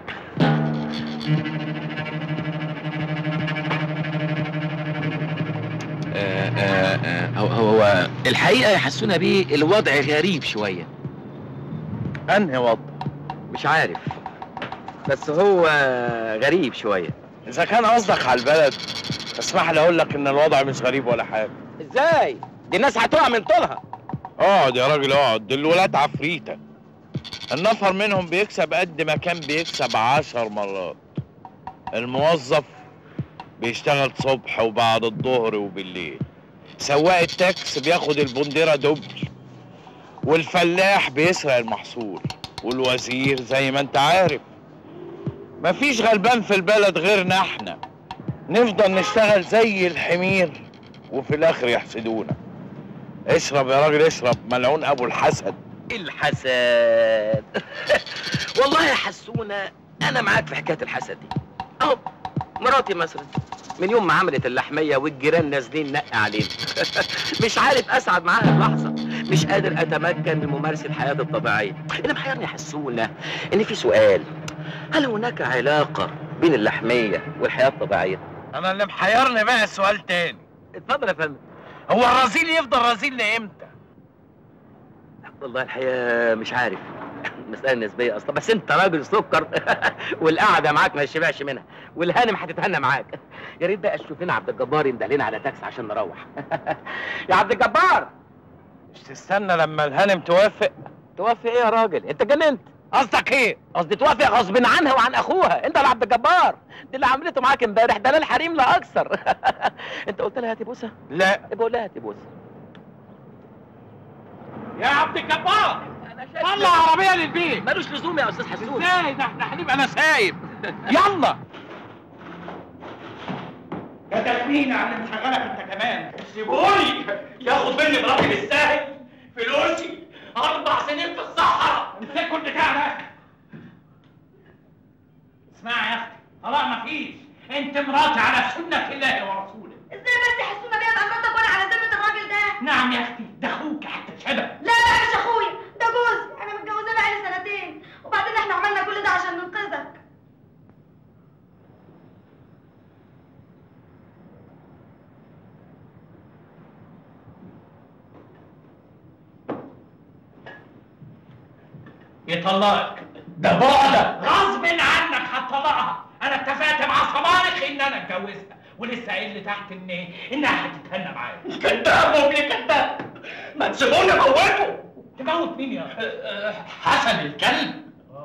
Speaker 5: آه، آه، آه، هو هو الحقيقه يحسونا بيه الوضع غريب شويه
Speaker 9: انهي وضع
Speaker 5: مش عارف بس هو غريب شويه
Speaker 9: اذا كان قصدك على البلد اسمح لي اقول لك ان الوضع مش غريب ولا حاجه
Speaker 5: ازاي دي الناس هتقع من طولها
Speaker 9: اقعد يا راجل اقعد دول الولاد عفريته النفر منهم بيكسب قد ما كان بيكسب عشر مرات الموظف بيشتغل صبح وبعد الظهر وبالليل سواق التاكس بياخد البنديره دبل والفلاح بيسرق المحصول والوزير زي ما انت عارف مفيش غلبان في البلد غيرنا احنا نفضل نشتغل زي الحمير وفي الاخر يحسدونا اشرب يا راجل اشرب ملعون ابو الحسد
Speaker 5: الحسد والله يا حسونة انا معاك في حكايه الحسد دي اهو مراتي مثلا من يوم ما عملت اللحميه والجيران نازلين نق علينا مش عارف اسعد معاها اللحظه مش قادر اتمكن من ممارسه حياتي الطبيعيه اللي محيرني يا حسونه ان في سؤال هل هناك علاقه بين اللحميه والحياه الطبيعيه
Speaker 9: انا اللي محيرني بقى سؤال تاني
Speaker 5: اتفضل يا فندم
Speaker 9: هو الرذيل يفضل رذيل لامتى
Speaker 5: والله الحقيقه مش عارف مسألة نسبية أصلا بس أنت راجل سكر والقعدة معاك ما يشبعش منها والهانم هتتهنى معاك يا ريت بقى تشوف لنا عبد الجبار ينده لنا على تاكسي عشان نروح يا عبد الجبار
Speaker 9: مش تستنى لما الهانم توافق
Speaker 5: توافق إيه يا راجل؟ أنت جننت
Speaker 9: قصدك إيه؟
Speaker 5: قصدي توافق غصب عنها وعن أخوها أنت اللي عبد الجبار دي اللي عملته معاك امبارح ده لا الحريم لا أكثر أنت قلت لها هاتي بوسة؟
Speaker 9: لا
Speaker 5: بقول لها هاتي بوسة
Speaker 9: يا عبد الجبار طلع عربية للبيت
Speaker 5: ملوش لزوم يا أستاذ حسون
Speaker 9: ازاي ده احنا هنبقى نسايب يلا
Speaker 14: يا تكمين على اللي مشغلك انت كمان سيبوني ياخد مني مراتي بالساهل فلوسي اربع سنين في الصحراء امسكوا البتاع ده اسمعي يا اختي طلاق مفيش انت مراتي على سنه الله ورسوله
Speaker 4: ازاي بس يحسونا بيا ابقى مراتك وانا على ذمه الراجل ده
Speaker 14: نعم يا اختي ده اخوك حتى شبه
Speaker 4: لا لا مش اخويا ده جوزي انا متجوزاه بقالي سنتين وبعدين احنا عملنا كل ده عشان ننقذك
Speaker 14: يطلقك ده بعدك غصب عنك
Speaker 9: هطلقها انا اتفقت مع صبانخ ان انا اتجوزها ولسه قايل لي تحت ان انها هتتهنى معايا
Speaker 14: كذاب وابن كذاب ما تسيبوني اموته
Speaker 9: تموت مين يا
Speaker 14: حسن الكلب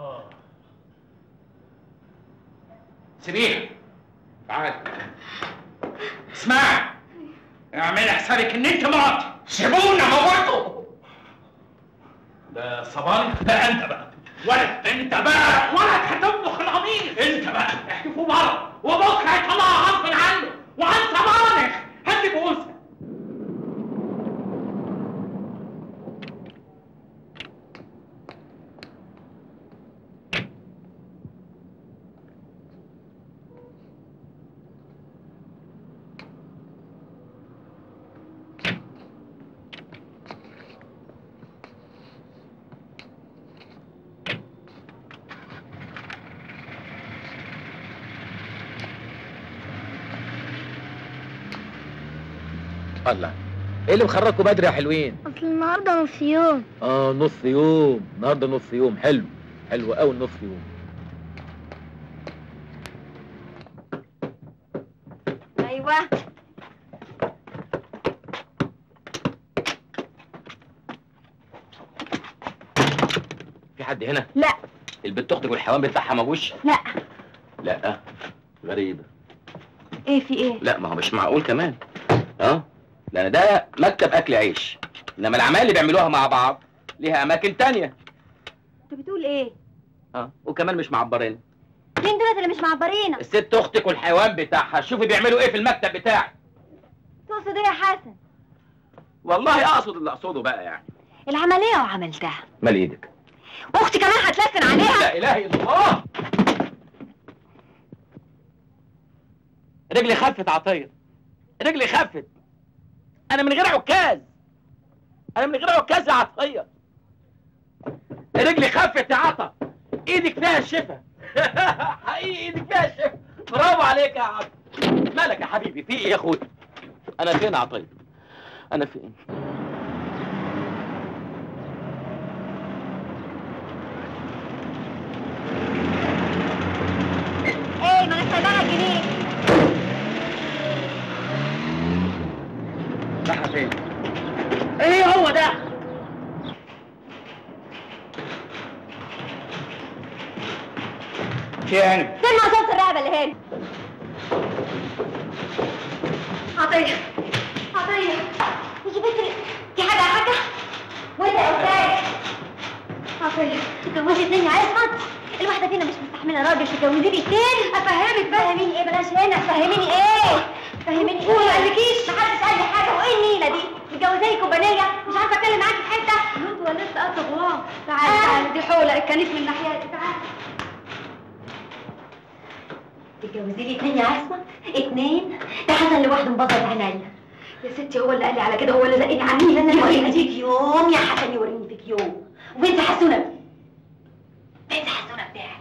Speaker 9: سيبيها تعالي اسمعي اعملي حسابك ان انت مراتي
Speaker 14: سيبوني اموته
Speaker 9: ده صبانخ ده انت بقى ولا انت بقى ولا هتطبخ القميص انت بقى احتفوا بره وبكره هيطلعها غصب عنه وعن صبانخ هدي بوسها
Speaker 5: الله ايه اللي مخرجكم بدري يا حلوين
Speaker 3: اصل النهارده نص يوم
Speaker 5: اه نص يوم النهارده نص يوم حلو حلو قوي نص يوم
Speaker 3: ايوه
Speaker 5: في حد هنا
Speaker 3: لا
Speaker 5: البنت اختك والحيوان بتاعها موش
Speaker 3: لا
Speaker 5: لا غريبه
Speaker 3: ايه في ايه
Speaker 5: لا ما هو مش معقول كمان اه لان ده مكتب اكل عيش انما الاعمال اللي بيعملوها مع بعض ليها اماكن تانية
Speaker 3: انت بتقول ايه
Speaker 5: اه وكمان مش معبرين
Speaker 3: مين دولت اللي مش معبرينا
Speaker 5: الست اختك والحيوان بتاعها شوفي بيعملوا ايه في المكتب بتاعي
Speaker 3: تقصد ايه يا حسن
Speaker 5: والله اقصد اللي اقصده بقى يعني
Speaker 3: العمليه وعملتها
Speaker 5: مال ايدك
Speaker 3: واختي كمان هتلسن عليها
Speaker 5: لا اله الا الله رجلي خفت عطيه رجلي خفت انا من غير عكاز انا من غير عكاز يا عطيه رجلي خفت يا عطا ايدك فيها الشفا حقيقي ايدك فيها الشفا برافو عليك يا عطا مالك يا حبيبي في ايه يا اخويا انا فين يا عطيه انا فين
Speaker 3: ايه ما انا سايباها جنيه
Speaker 12: رايحه فين
Speaker 3: ايه هو ده
Speaker 12: في يعني
Speaker 3: فين مقصوص الرقبه اللي هنا عطيه عطيه يجي بنت دي حاجه يا حاجه وانت يا استاذ عطيه تتجوزي اتنين يا عصمت الواحده فينا مش مستحمله راجل تجوزيني اتنين افهمك فهميني ايه بلاش هنا فهميني ايه فهميني ايه ما قالكيش محدش قال لي حاجه وايه النيله دي متجوزاني كوبانيه مش عارفه اتكلم معاكي في حته انت ولا لسه قصه غرام تعالي تعالي دي حوله الكنيس من ناحيتي تعالي تتجوزي لي اتنين يا عصمت اتنين ده حسن لوحده مبسط عينيا يا ستي هو اللي قال لي على كده هو اللي زقني عني انا يوريني فيك يوم يا حسن يوريني فيك يوم وبنت حسونه بنت حسونه بتاعك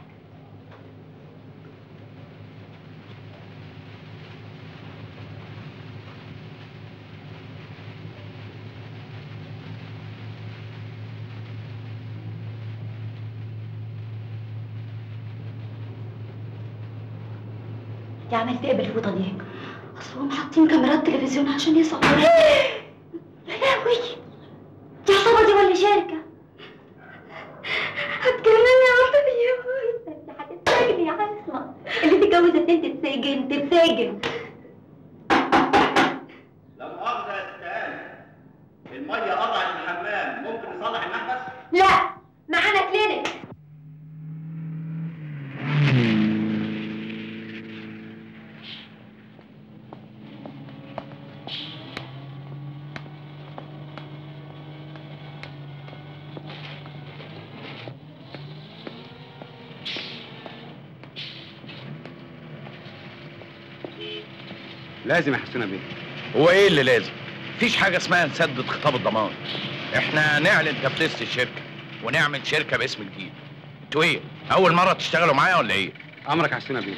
Speaker 3: انت عملت ايه بالفوطه دي؟ اصل هم حاطين كاميرات تلفزيون عشان يصوروا يا لهوي دي عصابه دي ولا شركه؟ هتجنني يا عطيه انت هتتسجن يا عصمه اللي تتجوز اتنين تتسجن تتسجن
Speaker 11: لا مؤاخذة يا ستان المية قطعت الحمام ممكن نصلح المحبس؟
Speaker 3: لا معانا كلينك
Speaker 19: لازم يحسنا بيه
Speaker 9: هو ايه اللي لازم؟ مفيش حاجة اسمها نسدد خطاب الضمان احنا نعلن تفليس الشركة ونعمل شركة باسم جديد انتوا ايه؟ أول مرة تشتغلوا معايا ولا ايه؟
Speaker 19: امرك حسنا بيه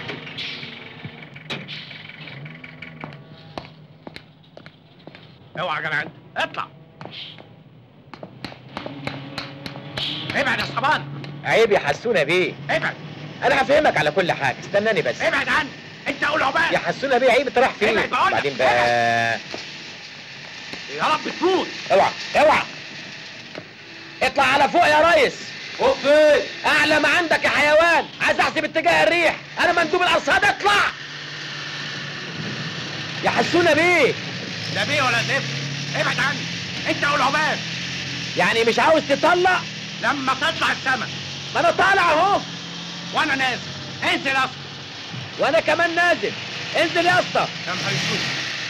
Speaker 9: اوعى يا جدعان اطلع ابعد يا صبان
Speaker 5: عيب يا حسونه بيه
Speaker 9: ابعد
Speaker 2: انا هفهمك على كل حاجه استناني بس
Speaker 9: ابعد عني انت قول عقبال
Speaker 2: يا حسونه بيه عيب انت رايح فين
Speaker 9: ابعد بقول لك.
Speaker 2: بعدين بقى
Speaker 9: يا رب تموت
Speaker 2: اوعى اوعى اطلع على فوق يا ريس فوق فين اعلى ما عندك يا حيوان عايز احسب اتجاه الريح انا مندوب الارصاد اطلع يا حسونه بيه
Speaker 9: لا بيه ولا زفت ابعد عني انت قول عقبال
Speaker 2: يعني مش عاوز تطلع
Speaker 9: لما تطلع السما
Speaker 2: ما انا طالع اهو
Speaker 9: وانا نازل انزل يا اسطى
Speaker 2: وانا كمان نازل انزل يا اسطى
Speaker 9: يا نهار اسود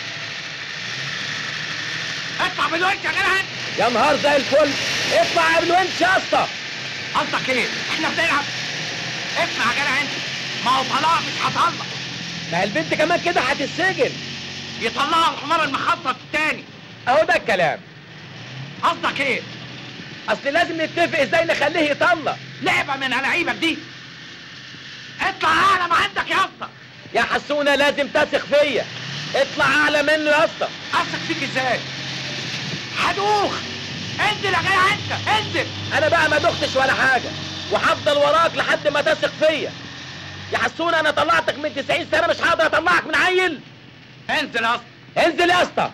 Speaker 9: اطلع بالوش يا جدع
Speaker 2: يا نهار زي الفل اطلع قبل وانت يا اسطى
Speaker 9: قصدك ايه؟ احنا بنلعب اسمع يا جدع انت ما هو طلاق مش هطلق
Speaker 2: ما هي البنت كمان كده هتتسجن
Speaker 9: يطلعها الحمار المخطط التاني
Speaker 2: اهو ده الكلام
Speaker 9: قصدك ايه؟
Speaker 2: اصل لازم نتفق ازاي نخليه يطلق
Speaker 9: لعبه من لعيبك دي اطلع اعلى ما عندك يا اسطى
Speaker 2: يا حسونه لازم تثق فيا اطلع اعلى منه يا اسطى
Speaker 9: اثق فيك ازاي؟ هدوخ انزل يا جدع انت انزل
Speaker 2: انا بقى ما دختش ولا حاجه وهفضل وراك لحد ما تثق فيا يا حسونه انا طلعتك من 90 سنه مش هقدر اطلعك من عيل
Speaker 9: انزل يا اسطى
Speaker 2: انزل يا اسطى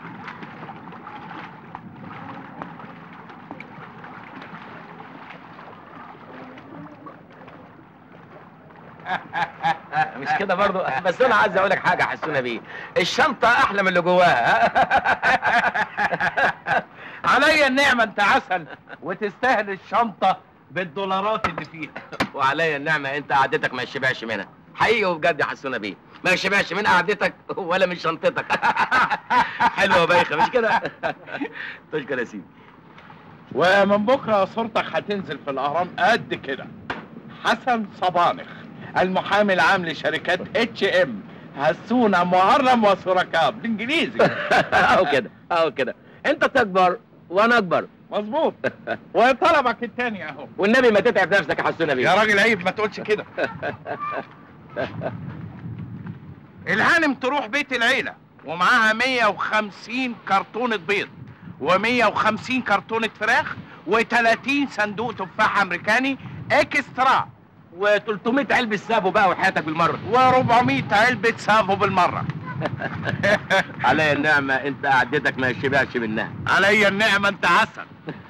Speaker 2: مش كده برضو بس انا عايز اقول لك حاجه حسونه بيه الشنطه احلى من اللي جواها
Speaker 9: عليا النعمه انت عسل وتستاهل الشنطه بالدولارات اللي فيها
Speaker 2: وعليا النعمه انت قعدتك ما يشبعش منها حقيقي وبجد يا حسونه بيه ما يشبعش من قعدتك ولا من شنطتك حلوه بايخه مش كده تشكر يا سيدي
Speaker 9: ومن بكره صورتك هتنزل في الاهرام قد كده حسن صبانخ المحامي العام لشركات اتش ام هسونا مهرم وشركاء بالانجليزي
Speaker 2: اهو كده اهو كده انت تكبر وانا اكبر
Speaker 9: مظبوط وطلبك التاني اهو
Speaker 2: والنبي ما تتعب نفسك يا حسونه بيه
Speaker 9: يا راجل عيب ما تقولش كده الهانم تروح بيت العيلة ومعاها 150 كرتونة بيض و150 كرتونة فراخ و30 صندوق تفاح أمريكاني اكسترا
Speaker 2: و300 علبه سابو بقى وحياتك بالمره
Speaker 9: و400 علبة سافو بالمرة
Speaker 2: عليا النعمه انت قعدتك ما يشبعش منها
Speaker 9: عليا النعمة انت عسل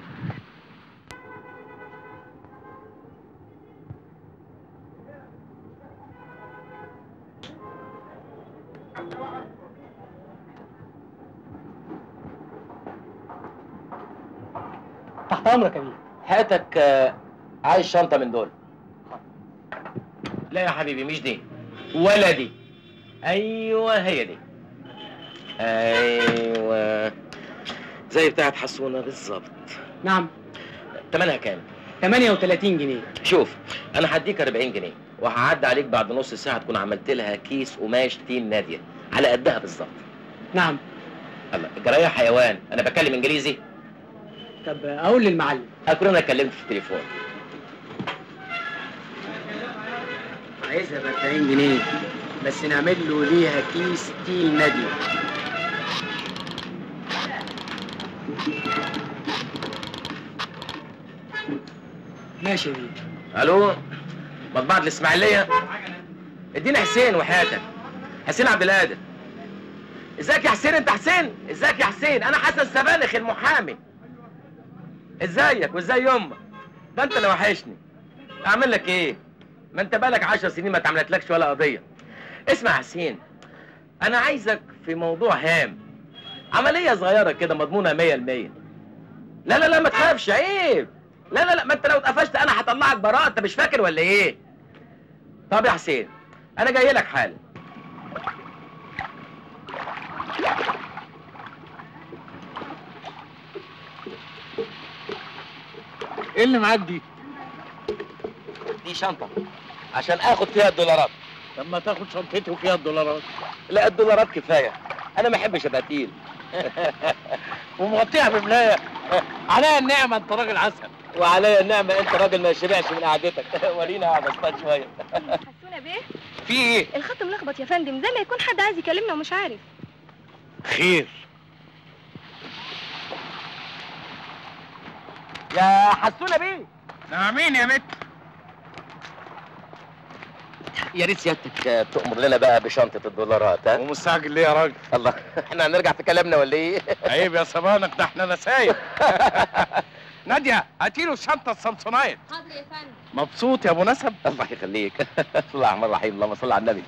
Speaker 2: تحت امرك يا بيه هاتك آه، عايز شنطه من دول لا يا حبيبي مش دي ولا دي ايوه هي دي ايوه زي بتاعت حسونه بالظبط
Speaker 13: نعم
Speaker 2: تمنها كام
Speaker 13: 38 جنيه
Speaker 2: شوف انا هديك 40 جنيه وهعدي عليك بعد نص ساعه تكون عملت لها كيس قماش تين ناديه على قدها بالظبط
Speaker 13: نعم
Speaker 2: الله الجرايه حيوان انا بتكلم انجليزي
Speaker 13: طب اقول للمعلم
Speaker 2: اكون انا كلمت في التليفون
Speaker 13: عايزها ب 40 جنيه بس نعمل له ليها كيس تيل نادي ماشي يا بيه
Speaker 2: الو مطبعة الاسماعيلية اديني حسين وحياتك حسين عبد القادر ازيك يا حسين انت حسين ازيك يا حسين انا حسن سبانخ المحامي ازيك وازاي امك ده انت اللي وحشني اعمل لك ايه ما انت بقالك عشر سنين ما اتعملتلكش ولا قضية اسمع يا حسين انا عايزك في موضوع هام عملية صغيرة كده مضمونة مية المية لا لا لا ما تخافش عيب لا لا لا ما انت لو اتقفشت انا هطلعك براءة انت مش فاكر ولا ايه طب يا حسين انا جاي لك حالا
Speaker 9: ايه اللي معاك دي؟
Speaker 2: دي شنطة عشان اخد فيها الدولارات
Speaker 9: لما تاخد شنطتي وفيها الدولارات
Speaker 2: لا الدولارات كفاية انا ما احبش ابقى تقيل
Speaker 9: ومغطيها بملاية عليا النعمة انت راجل عسل
Speaker 2: وعليا النعمة انت راجل ما يشبعش من قعدتك ورينا عبستات شوية
Speaker 3: حسونة بيه
Speaker 2: في ايه؟
Speaker 3: الخط ملخبط يا فندم زي ما يكون حد عايز يكلمنا ومش عارف
Speaker 9: خير
Speaker 2: يا حسونة بيه
Speaker 9: نعم مين يا بت؟
Speaker 2: يا ريت سيادتك آه، تؤمر لنا بقى بشنطه الدولارات ها
Speaker 9: ومستعجل ليه يا راجل
Speaker 2: الله احنا هنرجع في كلامنا ولا ايه
Speaker 9: عيب يا صبانك ده احنا نسايب ناديه هاتي له الشنطه السامسونايت
Speaker 3: حاضر يا فندم
Speaker 9: مبسوط يا ابو نسب
Speaker 2: الله يخليك بسم الله الرحمن الرحيم اللهم صل على النبي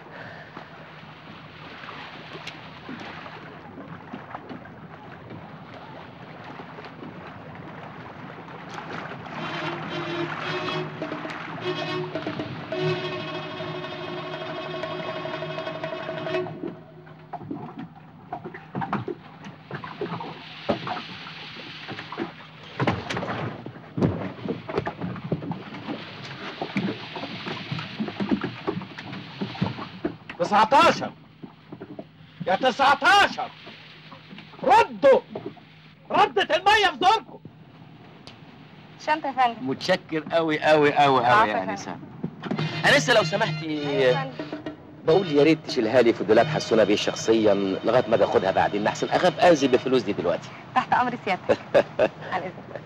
Speaker 9: تسعتاشر يا تسعتاشر ردوا ردت المية في دوركم
Speaker 3: شنطة يا فندم
Speaker 2: متشكر قوي قوي قوي قوي يا
Speaker 3: عفوا.
Speaker 2: انسه انسه لو سمحتي بقول يا ريت تشيلها لي في دولاب حسونه بيه شخصيا لغايه ما باخدها بعدين احسن اخاف انزل بالفلوس دي دلوقتي
Speaker 3: تحت امر سيادتك على اذنك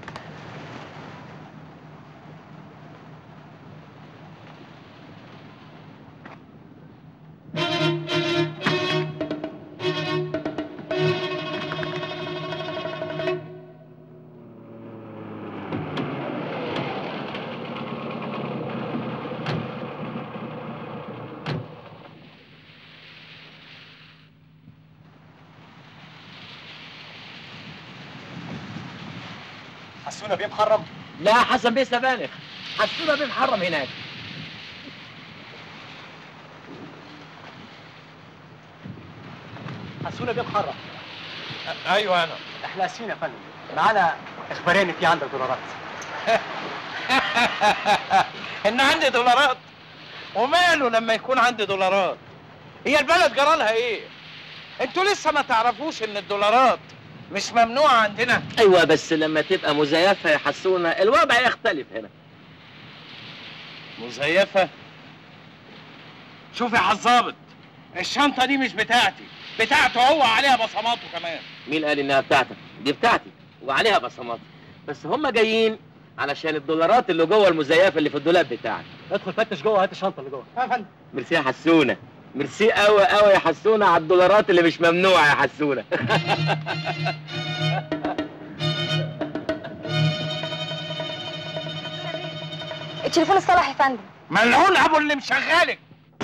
Speaker 12: حسونا بيه محرم
Speaker 2: لا حسن بيه سبانخ حسونه بيه محرم هناك
Speaker 12: حسونا بيه محرم
Speaker 9: ايوه انا
Speaker 12: احنا اسفين يا فندم معانا اخبارين في عندك دولارات
Speaker 9: ان عندي دولارات وماله لما يكون عندي دولارات هي البلد جرالها ايه انتوا لسه ما تعرفوش ان الدولارات مش ممنوعه عندنا
Speaker 2: ايوه بس لما تبقى مزيفه يا حسونه الوضع يختلف هنا
Speaker 9: مزيفه شوف يا حظابط الشنطه دي مش بتاعتي بتاعته هو عليها بصماته كمان
Speaker 2: مين قال انها بتاعتك دي بتاعتي وعليها بصمات بس هم جايين علشان الدولارات اللي جوه المزيفه اللي في الدولاب بتاعك
Speaker 12: ادخل فتش جوه هات الشنطه اللي جوه
Speaker 15: يا فندم
Speaker 2: ميرسي يا حسونه ميرسي قوي قوي يا حسونه على الدولارات اللي مش ممنوعه يا حسونه
Speaker 3: التليفون الصلاح يا فندم
Speaker 9: ملعون ابو اللي مشغلك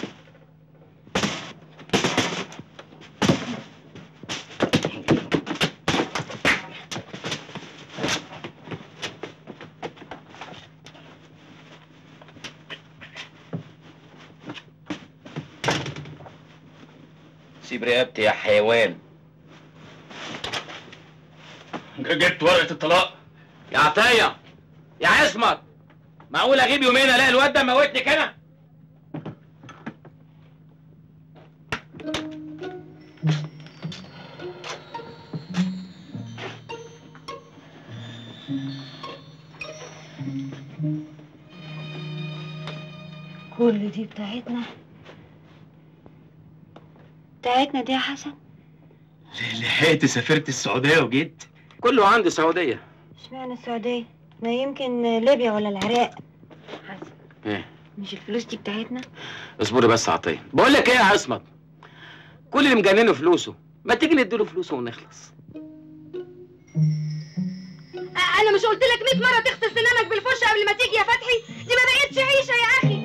Speaker 2: سيب رقبتي يا حيوان
Speaker 14: جبت ورقه الطلاق
Speaker 2: يا عطيه يا عصمت معقول اجيب يومين الاقي الواد ده موتني كده
Speaker 3: كل دي بتاعتنا بتاعتنا دي يا حسن
Speaker 12: لحقت سافرت السعوديه وجيت
Speaker 2: كله عندي سعوديه
Speaker 3: اشمعنى السعودية ما يمكن ليبيا ولا العراق حسن
Speaker 2: ايه
Speaker 3: مش الفلوس دي بتاعتنا
Speaker 2: اصبري بس يا عطيه بقول لك ايه يا عصمت كل اللي مجننه فلوسه ما تيجي نديله فلوسه ونخلص
Speaker 4: انا مش قلت لك 100 مره تغسل سنانك بالفرشه قبل ما تيجي يا فتحي دي ما بقتش عيشه يا اخي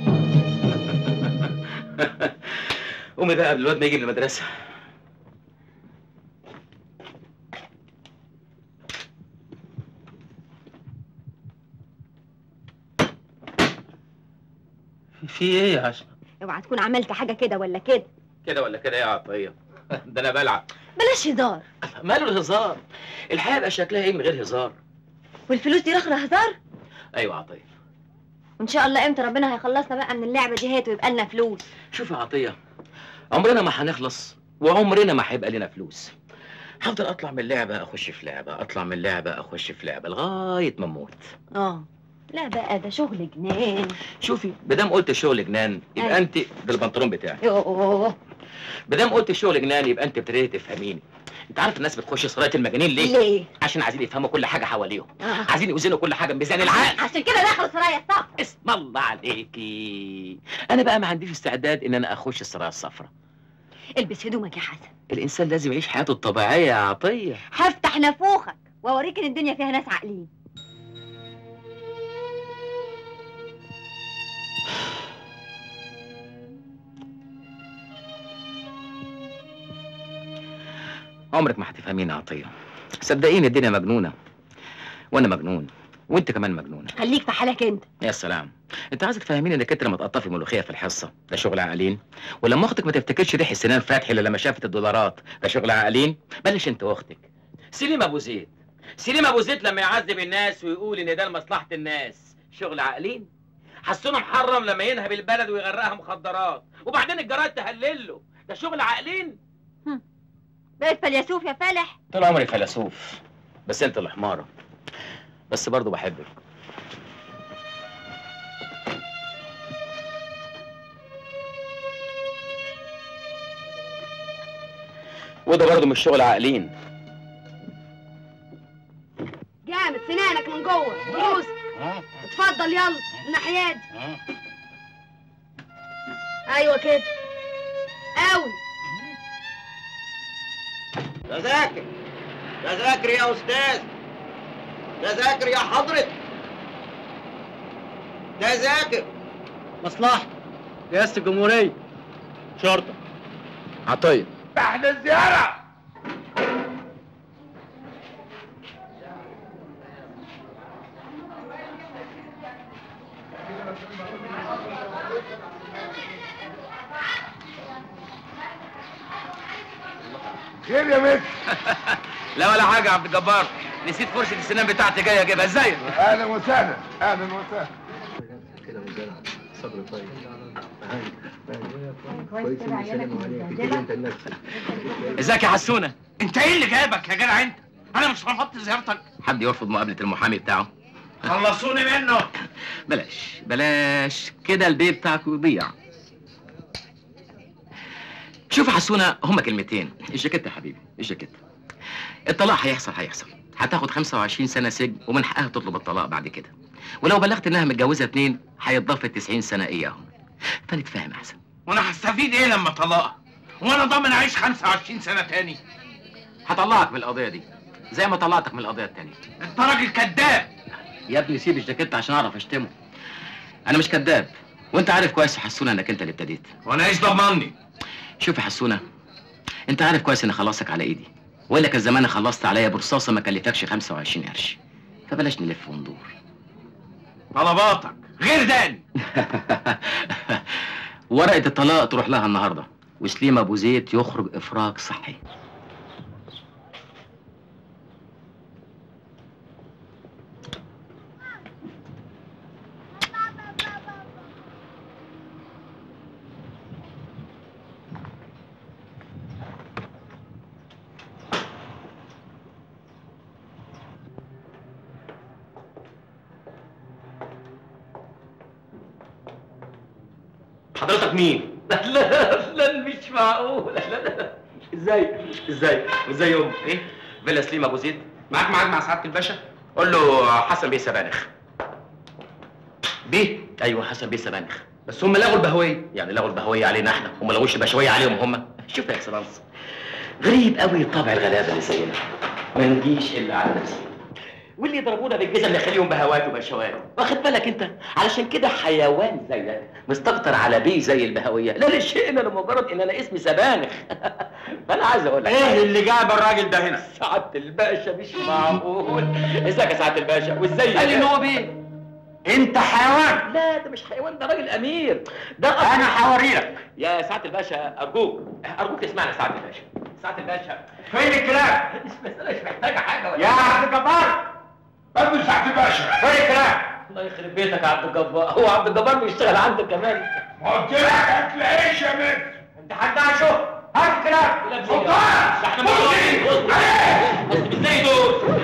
Speaker 2: قومي بقى قبل الواد ما يجي من المدرسه في ايه يا عشمة؟
Speaker 3: اوعى تكون عملت حاجة كده ولا كده
Speaker 2: كده ولا كده يا عطيه ده انا بلعب
Speaker 3: بلاش هزار
Speaker 2: ماله الهزار الحياه بقى شكلها ايه من غير هزار
Speaker 3: والفلوس دي رخرة هزار
Speaker 2: ايوه يا عطيه
Speaker 3: وان شاء الله امتى ربنا هيخلصنا بقى من اللعبة دي هات ويبقى لنا فلوس
Speaker 2: شوف يا عطيه عمرنا ما هنخلص وعمرنا ما هيبقى لنا فلوس هفضل اطلع من لعبه اخش في لعبه اطلع من لعبه اخش في لعبه لغايه ما اموت
Speaker 3: اه لا بقى ده شغل جنان
Speaker 2: شوفي بدام قلت الشغل جنان يبقى
Speaker 3: أيوة.
Speaker 2: انت ده البنطلون بتاعي
Speaker 3: يوه
Speaker 2: بدام قلت الشغل جنان يبقى انت ابتديتي تفهميني انت عارف الناس بتخش صلاة المجانين ليه؟
Speaker 3: ليه؟
Speaker 2: عشان عايزين يفهموا كل حاجه حواليهم
Speaker 3: آه.
Speaker 2: عايزين يوزنوا كل حاجه بميزان العقل
Speaker 3: عشان كده دخلوا سرايا الصف
Speaker 2: اس-
Speaker 5: ما الله عليكي انا بقى ما عنديش استعداد ان انا اخش السرايا الصفراء
Speaker 3: البس هدومك يا حسن
Speaker 5: الانسان لازم يعيش حياته الطبيعيه يا عطيه
Speaker 3: هفتح نافوخك واوريك ان الدنيا فيها ناس عاقلين
Speaker 5: عمرك ما هتفهميني يا عطيه صدقيني الدنيا مجنونه وانا مجنون وانت كمان مجنونه
Speaker 3: خليك في حالك انت
Speaker 5: يا سلام انت عايزك تفهميني انك انت لما تقطفي ملوخيه في الحصه ده شغل عاقلين ولما اختك ما تفتكرش ريح السنان فتحي الا لما شافت الدولارات ده شغل عاقلين بلاش انت واختك سليم ابو زيد سليم ابو زيد لما يعذب الناس ويقول ان ده لمصلحه الناس شغل عاقلين حسونه محرم لما ينهب البلد ويغرقها مخدرات وبعدين الجرايد تهلله ده شغل عاقلين
Speaker 3: بقيت فيلسوف يا فالح
Speaker 5: طول عمري فيلسوف بس انت اللي حماره بس برضه بحبك وده برضه مش شغل عاقلين
Speaker 4: جامد سنانك من جوه بروسك اتفضل يلا الناحيه دي ايوه كده قوي
Speaker 11: تذاكر تذاكر يا استاذ تذاكر يا حضرة تذاكر
Speaker 6: مصلحة رئاسة الجمهورية شرطة
Speaker 5: عطيه
Speaker 7: احنا الزيارة خير يا مس
Speaker 5: لا ولا حاجه يا عبد الجبار نسيت فرشه السنان بتاعتي جايه اجيبها ازيك
Speaker 7: اهلا وسهلا اهلا وسهلا
Speaker 6: صبر طيب
Speaker 5: ازيك يا حسونه
Speaker 9: انت ايه اللي جايبك يا جدع انت انا مش رفضت زيارتك
Speaker 5: حد يرفض مقابله المحامي بتاعه
Speaker 9: خلصوني منه
Speaker 5: بلاش بلاش كده البي بتاعك يضيع شوف يا حسونه هما كلمتين الجاكيت يا حبيبي الجاكيت الطلاق هيحصل هيحصل هتاخد 25 سنه سجن ومن حقها تطلب الطلاق بعد كده ولو بلغت انها متجوزه اتنين هيتضاف ال 90 سنه اياهم فنتفاهم احسن
Speaker 9: وانا هستفيد ايه لما طلقها وانا ضامن اعيش 25 سنه تاني
Speaker 5: هطلعك من القضيه دي زي ما طلعتك من القضيه التانيه
Speaker 9: انت راجل كذاب
Speaker 5: يا ابني سيب الجاكيت عشان اعرف اشتمه انا مش كذاب وانت عارف كويس يا حسونه انك انت اللي ابتديت
Speaker 9: وانا ايش ضمني
Speaker 5: شوف يا حسونه انت عارف كويس ان خلاصك على ايدي والا كان زمان خلصت عليا برصاصه ما كلفتكش 25 قرش فبلاش نلف وندور
Speaker 9: طلباتك غير داني
Speaker 5: ورقه الطلاق تروح لها النهارده وسليم ابو زيد يخرج افراج صحي
Speaker 14: حضرتك مين؟
Speaker 5: لا لا لا مش معقول لا لا لا ازاي ازاي ازاي يوم ايه فيلا سليم ابو زيد
Speaker 14: معاك ميعاد مع سعاده الباشا؟
Speaker 5: قول له حسن بيه سبانخ بيه ايوه حسن بيه سبانخ
Speaker 14: بس هم لغوا البهويه
Speaker 5: يعني لغوا البهويه علينا احنا وما لغوش البشويه عليهم هم شوف يا اكسلانس غريب قوي طبع الغلابه اللي زينا ما نجيش الا على نفسنا واللي يضربونا بالجزم يخليهم بهوات وبشوات واخد بالك انت علشان كده حيوان زيك مستكتر على بيه زي البهويه لا لشيء الا لمجرد ان انا اسمي سبانخ فانا عايز اقول لك
Speaker 14: ايه اللي جاب الراجل ده هنا؟
Speaker 5: سعاده الباشا مش معقول ازيك يا سعاده الباشا وازاي
Speaker 14: قال لي ان هو بيه انت حيوان
Speaker 5: لا ده مش حيوان ده راجل امير ده
Speaker 14: انا هوريلك
Speaker 5: يا سعاده الباشا ارجوك ارجوك تسمعني يا سعاده الباشا سعاده الباشا
Speaker 14: فين الكلام؟
Speaker 5: المساله مش محتاجه حاجه ولا
Speaker 14: يا عبد الجبار
Speaker 7: قبل سعد الباشا
Speaker 14: فين الكلام؟
Speaker 5: الله يخرب بيتك يا عبد الجبار هو عبد الجبار بيشتغل عندك كمان
Speaker 7: ما قلت لك اكل عيش يا مس
Speaker 14: انت هتناقشه هات الكلام
Speaker 7: سلطان
Speaker 5: احنا بص ازاي دول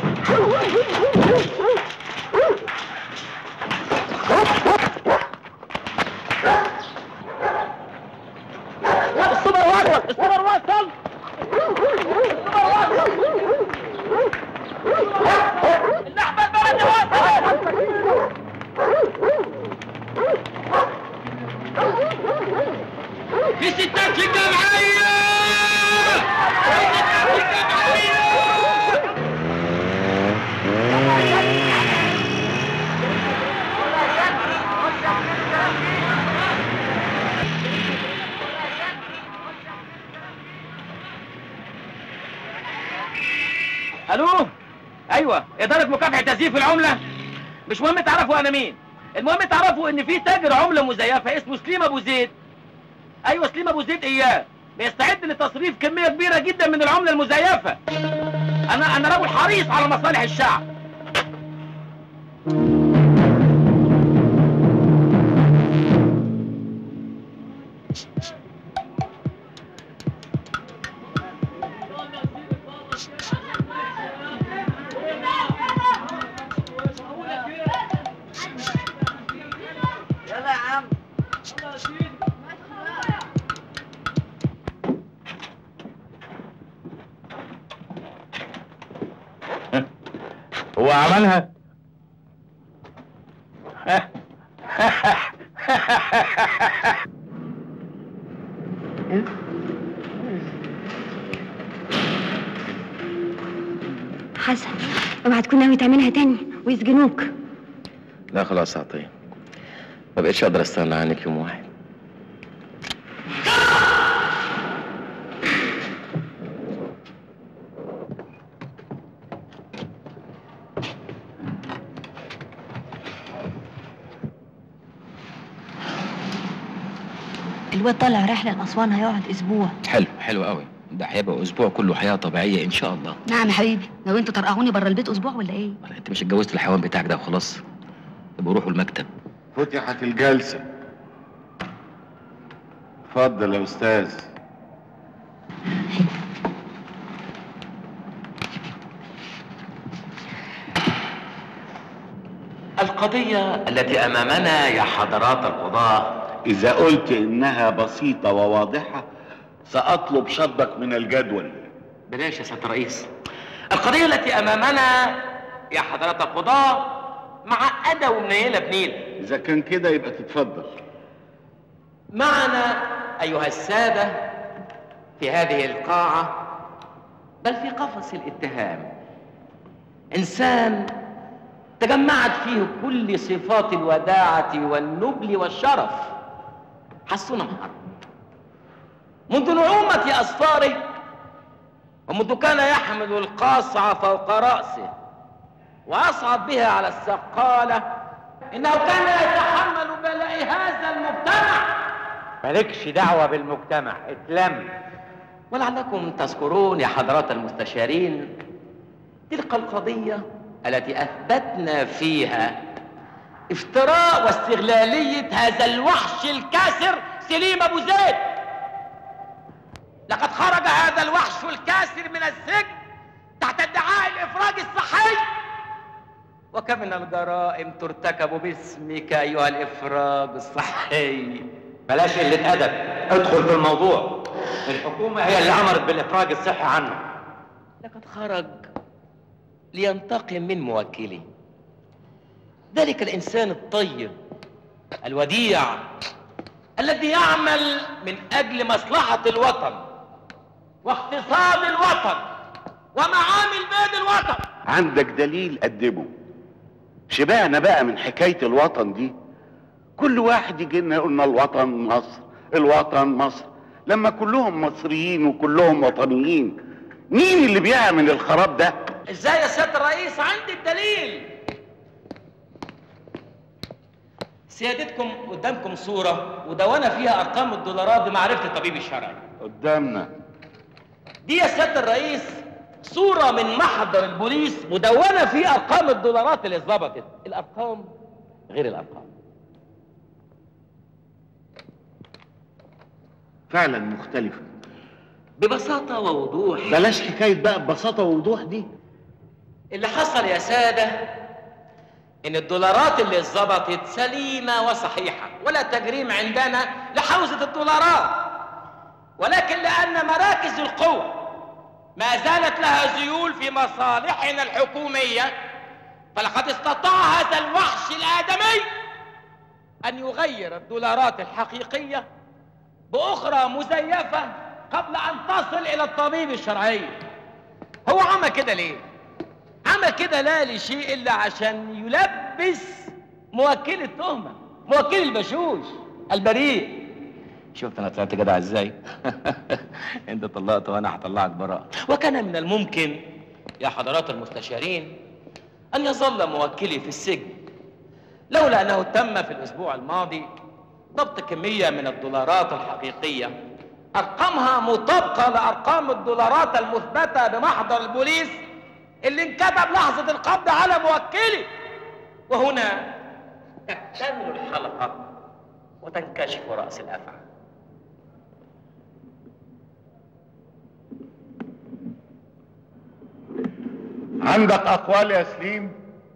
Speaker 14: السوبر وصل السوبر وصل اللحمه البلدي وصل
Speaker 2: لستات الجمعية لستات الجمعية
Speaker 5: الو ايوه اداره مكافحه تزييف العمله مش مهم تعرفوا انا مين المهم تعرفوا ان في تاجر عمله مزيفه اسمه سليم ابو زيد ايوه سليم ابو زيد اياه بيستعد لتصريف كميه كبيره جدا من العمله المزيفه انا انا رجل حريص على مصالح الشعب
Speaker 11: يلا يا عم
Speaker 1: هو عملها
Speaker 3: حسن اوعى تكون ناوي تعملها تاني ويسجنوك
Speaker 5: لا خلاص عطيه ما بقتش اقدر استغنى عنك يوم واحد
Speaker 16: الواد طالع رحلة لأسوان هيقعد أسبوع
Speaker 5: حلو حلو قوي ده هيبقى اسبوع كله حياه طبيعيه ان شاء الله
Speaker 4: نعم يا حبيبي لو انتوا طرقعوني بره البيت اسبوع ولا ايه
Speaker 5: انت مش اتجوزت الحيوان بتاعك ده وخلاص يبقى روحوا المكتب
Speaker 18: فتحت الجلسة اتفضل يا أستاذ
Speaker 2: القضية التي أمامنا يا حضرات القضاة
Speaker 18: إذا قلت إنها بسيطة وواضحة سأطلب شطبك من الجدول
Speaker 2: بلاش يا سيادة الرئيس القضية التي أمامنا يا حضرات القضاة معقدة ومنيلة بنيلة
Speaker 18: إذا كان كده يبقى تتفضل
Speaker 2: معنا أيها السادة في هذه القاعة بل في قفص الاتهام إنسان تجمعت فيه كل صفات الوداعة والنبل والشرف حسون محرم منذ نعومة أظفاره ومنذ كان يحمل القاصعة فوق رأسه وأصعد بها على السقالة إنه كان يتحمل بلاء هذا المجتمع
Speaker 12: مالكش دعوة بالمجتمع اتلم
Speaker 2: ولعلكم تذكرون يا حضرات المستشارين تلك القضية التي أثبتنا فيها افتراء واستغلالية هذا الوحش الكاسر سليم أبو زيد لقد خرج هذا الوحش الكاسر من السجن تحت ادعاء الإفراج الصحي وكم من الجرائم ترتكب باسمك أيها الإفراج الصحي
Speaker 12: بلاش قلة أدب ادخل في الموضوع الحكومة هي اللي أمرت بالإفراج الصحي عنه
Speaker 2: لقد خرج لينتقم من موكلي ذلك الإنسان الطيب الوديع الذي يعمل من أجل مصلحة الوطن واقتصاد الوطن ومعامل بين الوطن
Speaker 18: عندك دليل قدمه شبعنا بقى من حكاية الوطن دي كل واحد يجي لنا يقولنا الوطن مصر الوطن مصر لما كلهم مصريين وكلهم وطنيين مين اللي بيعمل الخراب ده
Speaker 2: ازاي يا سيادة الرئيس عندي الدليل سيادتكم قدامكم صورة ودونة فيها أرقام الدولارات بمعرفة الطبيب الشرعي
Speaker 18: قدامنا
Speaker 2: دي يا سيادة الرئيس صورة من محضر البوليس مدونة فيها أرقام الدولارات اللي اتظبطت الأرقام غير الأرقام
Speaker 18: فعلا مختلفة
Speaker 2: ببساطة ووضوح
Speaker 18: بلاش حكاية بقى ببساطة ووضوح دي
Speaker 2: اللي حصل يا سادة إن الدولارات اللي اتظبطت سليمة وصحيحة ولا تجريم عندنا لحوزة الدولارات ولكن لأن مراكز القوة ما زالت لها ذيول في مصالحنا الحكومية فلقد استطاع هذا الوحش الآدمي أن يغير الدولارات الحقيقية باخرى مزيفه قبل ان تصل الى الطبيب الشرعي هو عمل كده ليه عمل كده لا لشيء الا عشان يلبس موكل التهمه موكل البشوش البريء شفت انا طلعت جدع ازاي انت طلقت وانا هطلعك براء وكان من الممكن يا حضرات المستشارين ان يظل موكلي في السجن لولا انه تم في الاسبوع الماضي ضبط كميه من الدولارات الحقيقيه ارقامها مطابقه لارقام الدولارات المثبته بمحضر البوليس اللي انكتب لحظه القبض على موكلي وهنا تكتمل الحلقه وتنكشف راس الافعى
Speaker 18: عندك اقوال يا سليم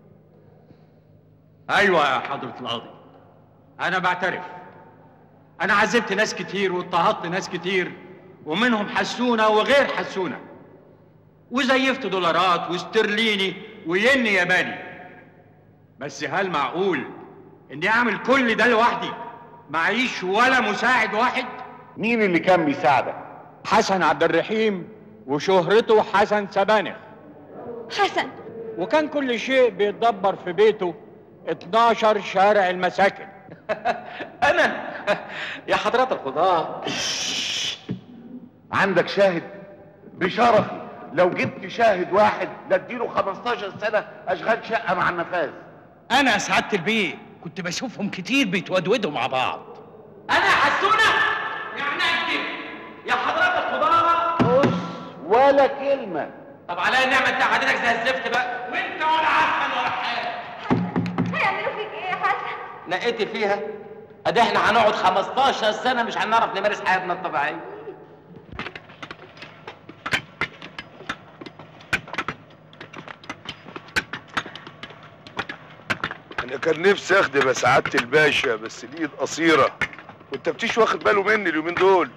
Speaker 12: ايوه يا حضرة القاضي انا بعترف انا عذبت ناس كتير واضطهدت ناس كتير ومنهم حسونة وغير حسونة وزيفت دولارات واسترليني وين ياباني بس هل معقول اني اعمل كل ده لوحدي معيش ولا مساعد واحد
Speaker 18: مين اللي كان بيساعدك
Speaker 12: حسن عبد الرحيم وشهرته حسن سبانخ
Speaker 3: حسن
Speaker 12: وكان كل شيء بيتدبر في بيته 12 شارع المساكن
Speaker 2: انا يا حضرات القضاة
Speaker 18: عندك شاهد بشرفي لو جبت شاهد واحد لاديله 15 سنه اشغال شقه مع النفاذ
Speaker 9: انا يا سعاده البيه كنت بشوفهم كتير بيتودودوا مع بعض
Speaker 2: انا حسونة يعني اكتب يا حضرات القضاة
Speaker 18: ولا كلمه
Speaker 2: طب عليا النعمة انت حضرتك زي الزفت بقى وانت ولا حسن ولا حاجة
Speaker 3: هيعملوا فيك ايه يا حسن
Speaker 2: نقيتي فيها ادي احنا هنقعد 15 سنة مش هنعرف نمارس حياتنا الطبيعية
Speaker 7: انا كان نفسي اخدم يا سعاده الباشا بس الايد قصيره والتفتيش واخد باله مني اليومين دول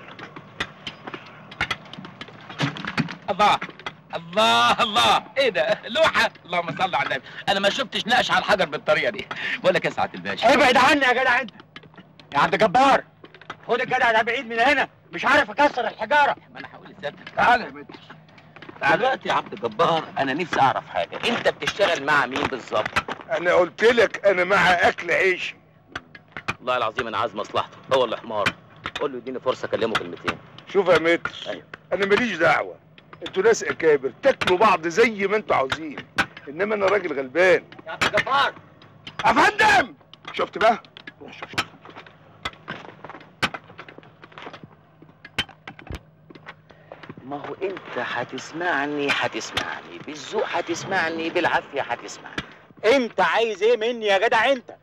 Speaker 2: الله الله الله ايه ده لوحة اللهم صل على النبي انا ما شفتش نقش على الحجر بالطريقة دي ولا كان ساعة الباشا
Speaker 12: ابعد عني يا جدع انت يا عبد جبار خد الجدع ده بعيد من هنا مش عارف اكسر الحجاره
Speaker 2: ما انا هقول لسيادتك تعالى يا متر دلوقتي يا عبد الجبار انا نفسي اعرف حاجة انت بتشتغل مع مين بالظبط
Speaker 7: انا قلت لك انا مع اكل عيشي
Speaker 2: والله العظيم انا عايز مصلحته هو اللي حمار قول له اديني فرصة اكلمه كلمتين
Speaker 7: شوف يا متر
Speaker 2: أيوة.
Speaker 7: انا ماليش دعوه انتوا ناس اكابر تاكلوا بعض زي ما انتوا عاوزين انما انا راجل غلبان
Speaker 2: يا عبد الجبار
Speaker 7: يا فندم شفت بقى روح شوف شوف.
Speaker 2: ما هو انت هتسمعني هتسمعني بالذوق هتسمعني بالعافية هتسمعني
Speaker 12: انت عايز ايه مني يا جدع انت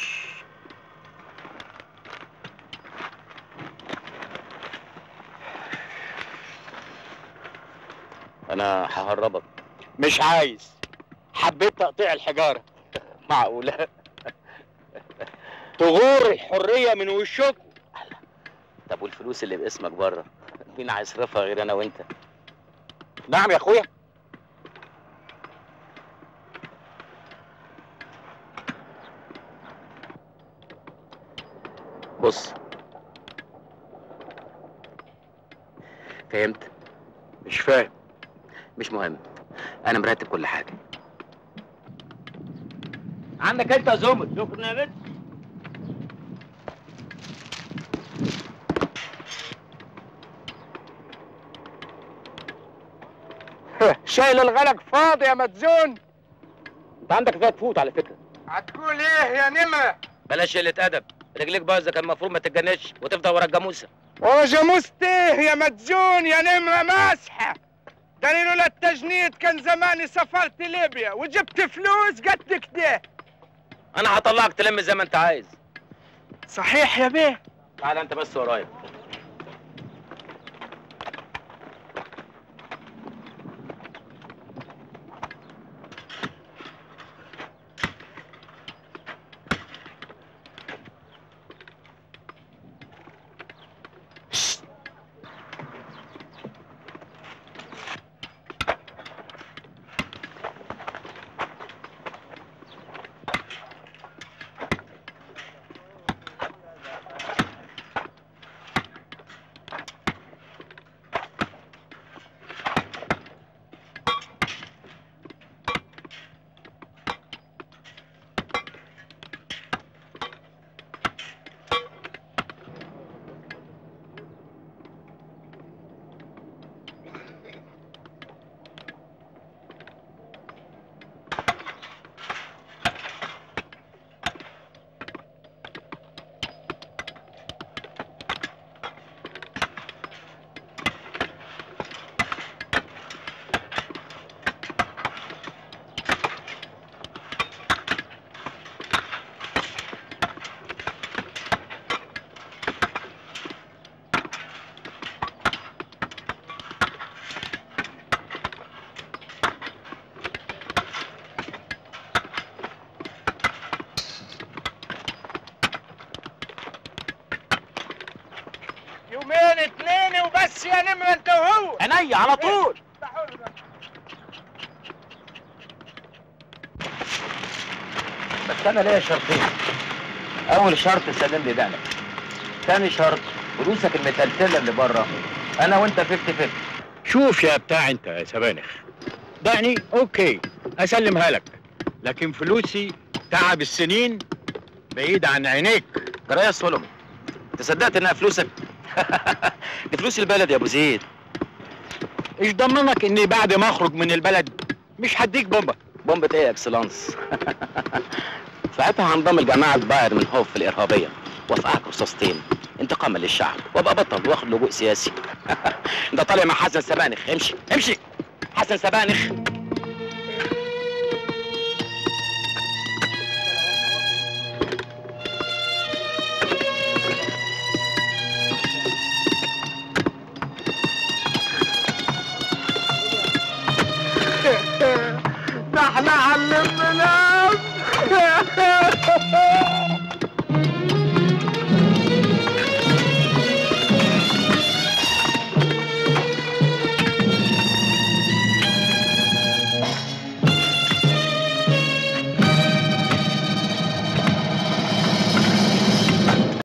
Speaker 2: انا ههربك
Speaker 12: مش عايز حبيت تقطيع الحجاره
Speaker 2: معقولة
Speaker 12: تغور الحريه من وشكم
Speaker 2: طب والفلوس اللي باسمك بره مين هيصرفها غير انا وانت
Speaker 12: نعم يا اخويا
Speaker 2: بص فهمت
Speaker 7: مش فاهم
Speaker 2: مش مهم انا مرتب كل حاجه
Speaker 12: عندك انت يا زمر شكرا يا بنت شايل الغلق فاضي يا مدزون
Speaker 2: انت عندك فيها تفوت على فكره
Speaker 15: هتقول ايه يا نمرة
Speaker 2: بلاش قله ادب رجليك بايظه كان المفروض ما تتجنش وتفضل ورا الجاموسه
Speaker 15: وجاموسة ايه يا مدزون يا نمرة ماسحة ده أنا لولا التجنيد كان زماني سافرت ليبيا وجبت فلوس قد كده
Speaker 2: انا هطلعك تلم زي ما انت عايز
Speaker 15: صحيح يا بيه
Speaker 2: تعال انت بس ورايا
Speaker 15: يومين اتنين وبس يا نمر انت وهو
Speaker 2: عينيا على طول بس انا ليا شرطين اول شرط سلم لي دقنك ثاني شرط فلوسك المتلتله اللي بره انا وانت 50 50
Speaker 12: شوف يا بتاع انت يا سبانخ دعني اوكي اسلمها لك لكن فلوسي تعب السنين بعيد عن عينيك
Speaker 2: جرايه يا سولومون انت صدقت انها فلوسك دي فلوس البلد يا ابو زيد
Speaker 12: ايش ضمنك اني بعد ما اخرج من البلد مش هديك بومبا
Speaker 2: بومبة ايه يا اكسلانس ساعتها هنضم الجماعة الباير من هوف الإرهابية وافقعك رصاصتين انتقاما للشعب وابقى بطل واخد لجوء سياسي انت طالع مع حسن سبانخ امشي امشي حسن سبانخ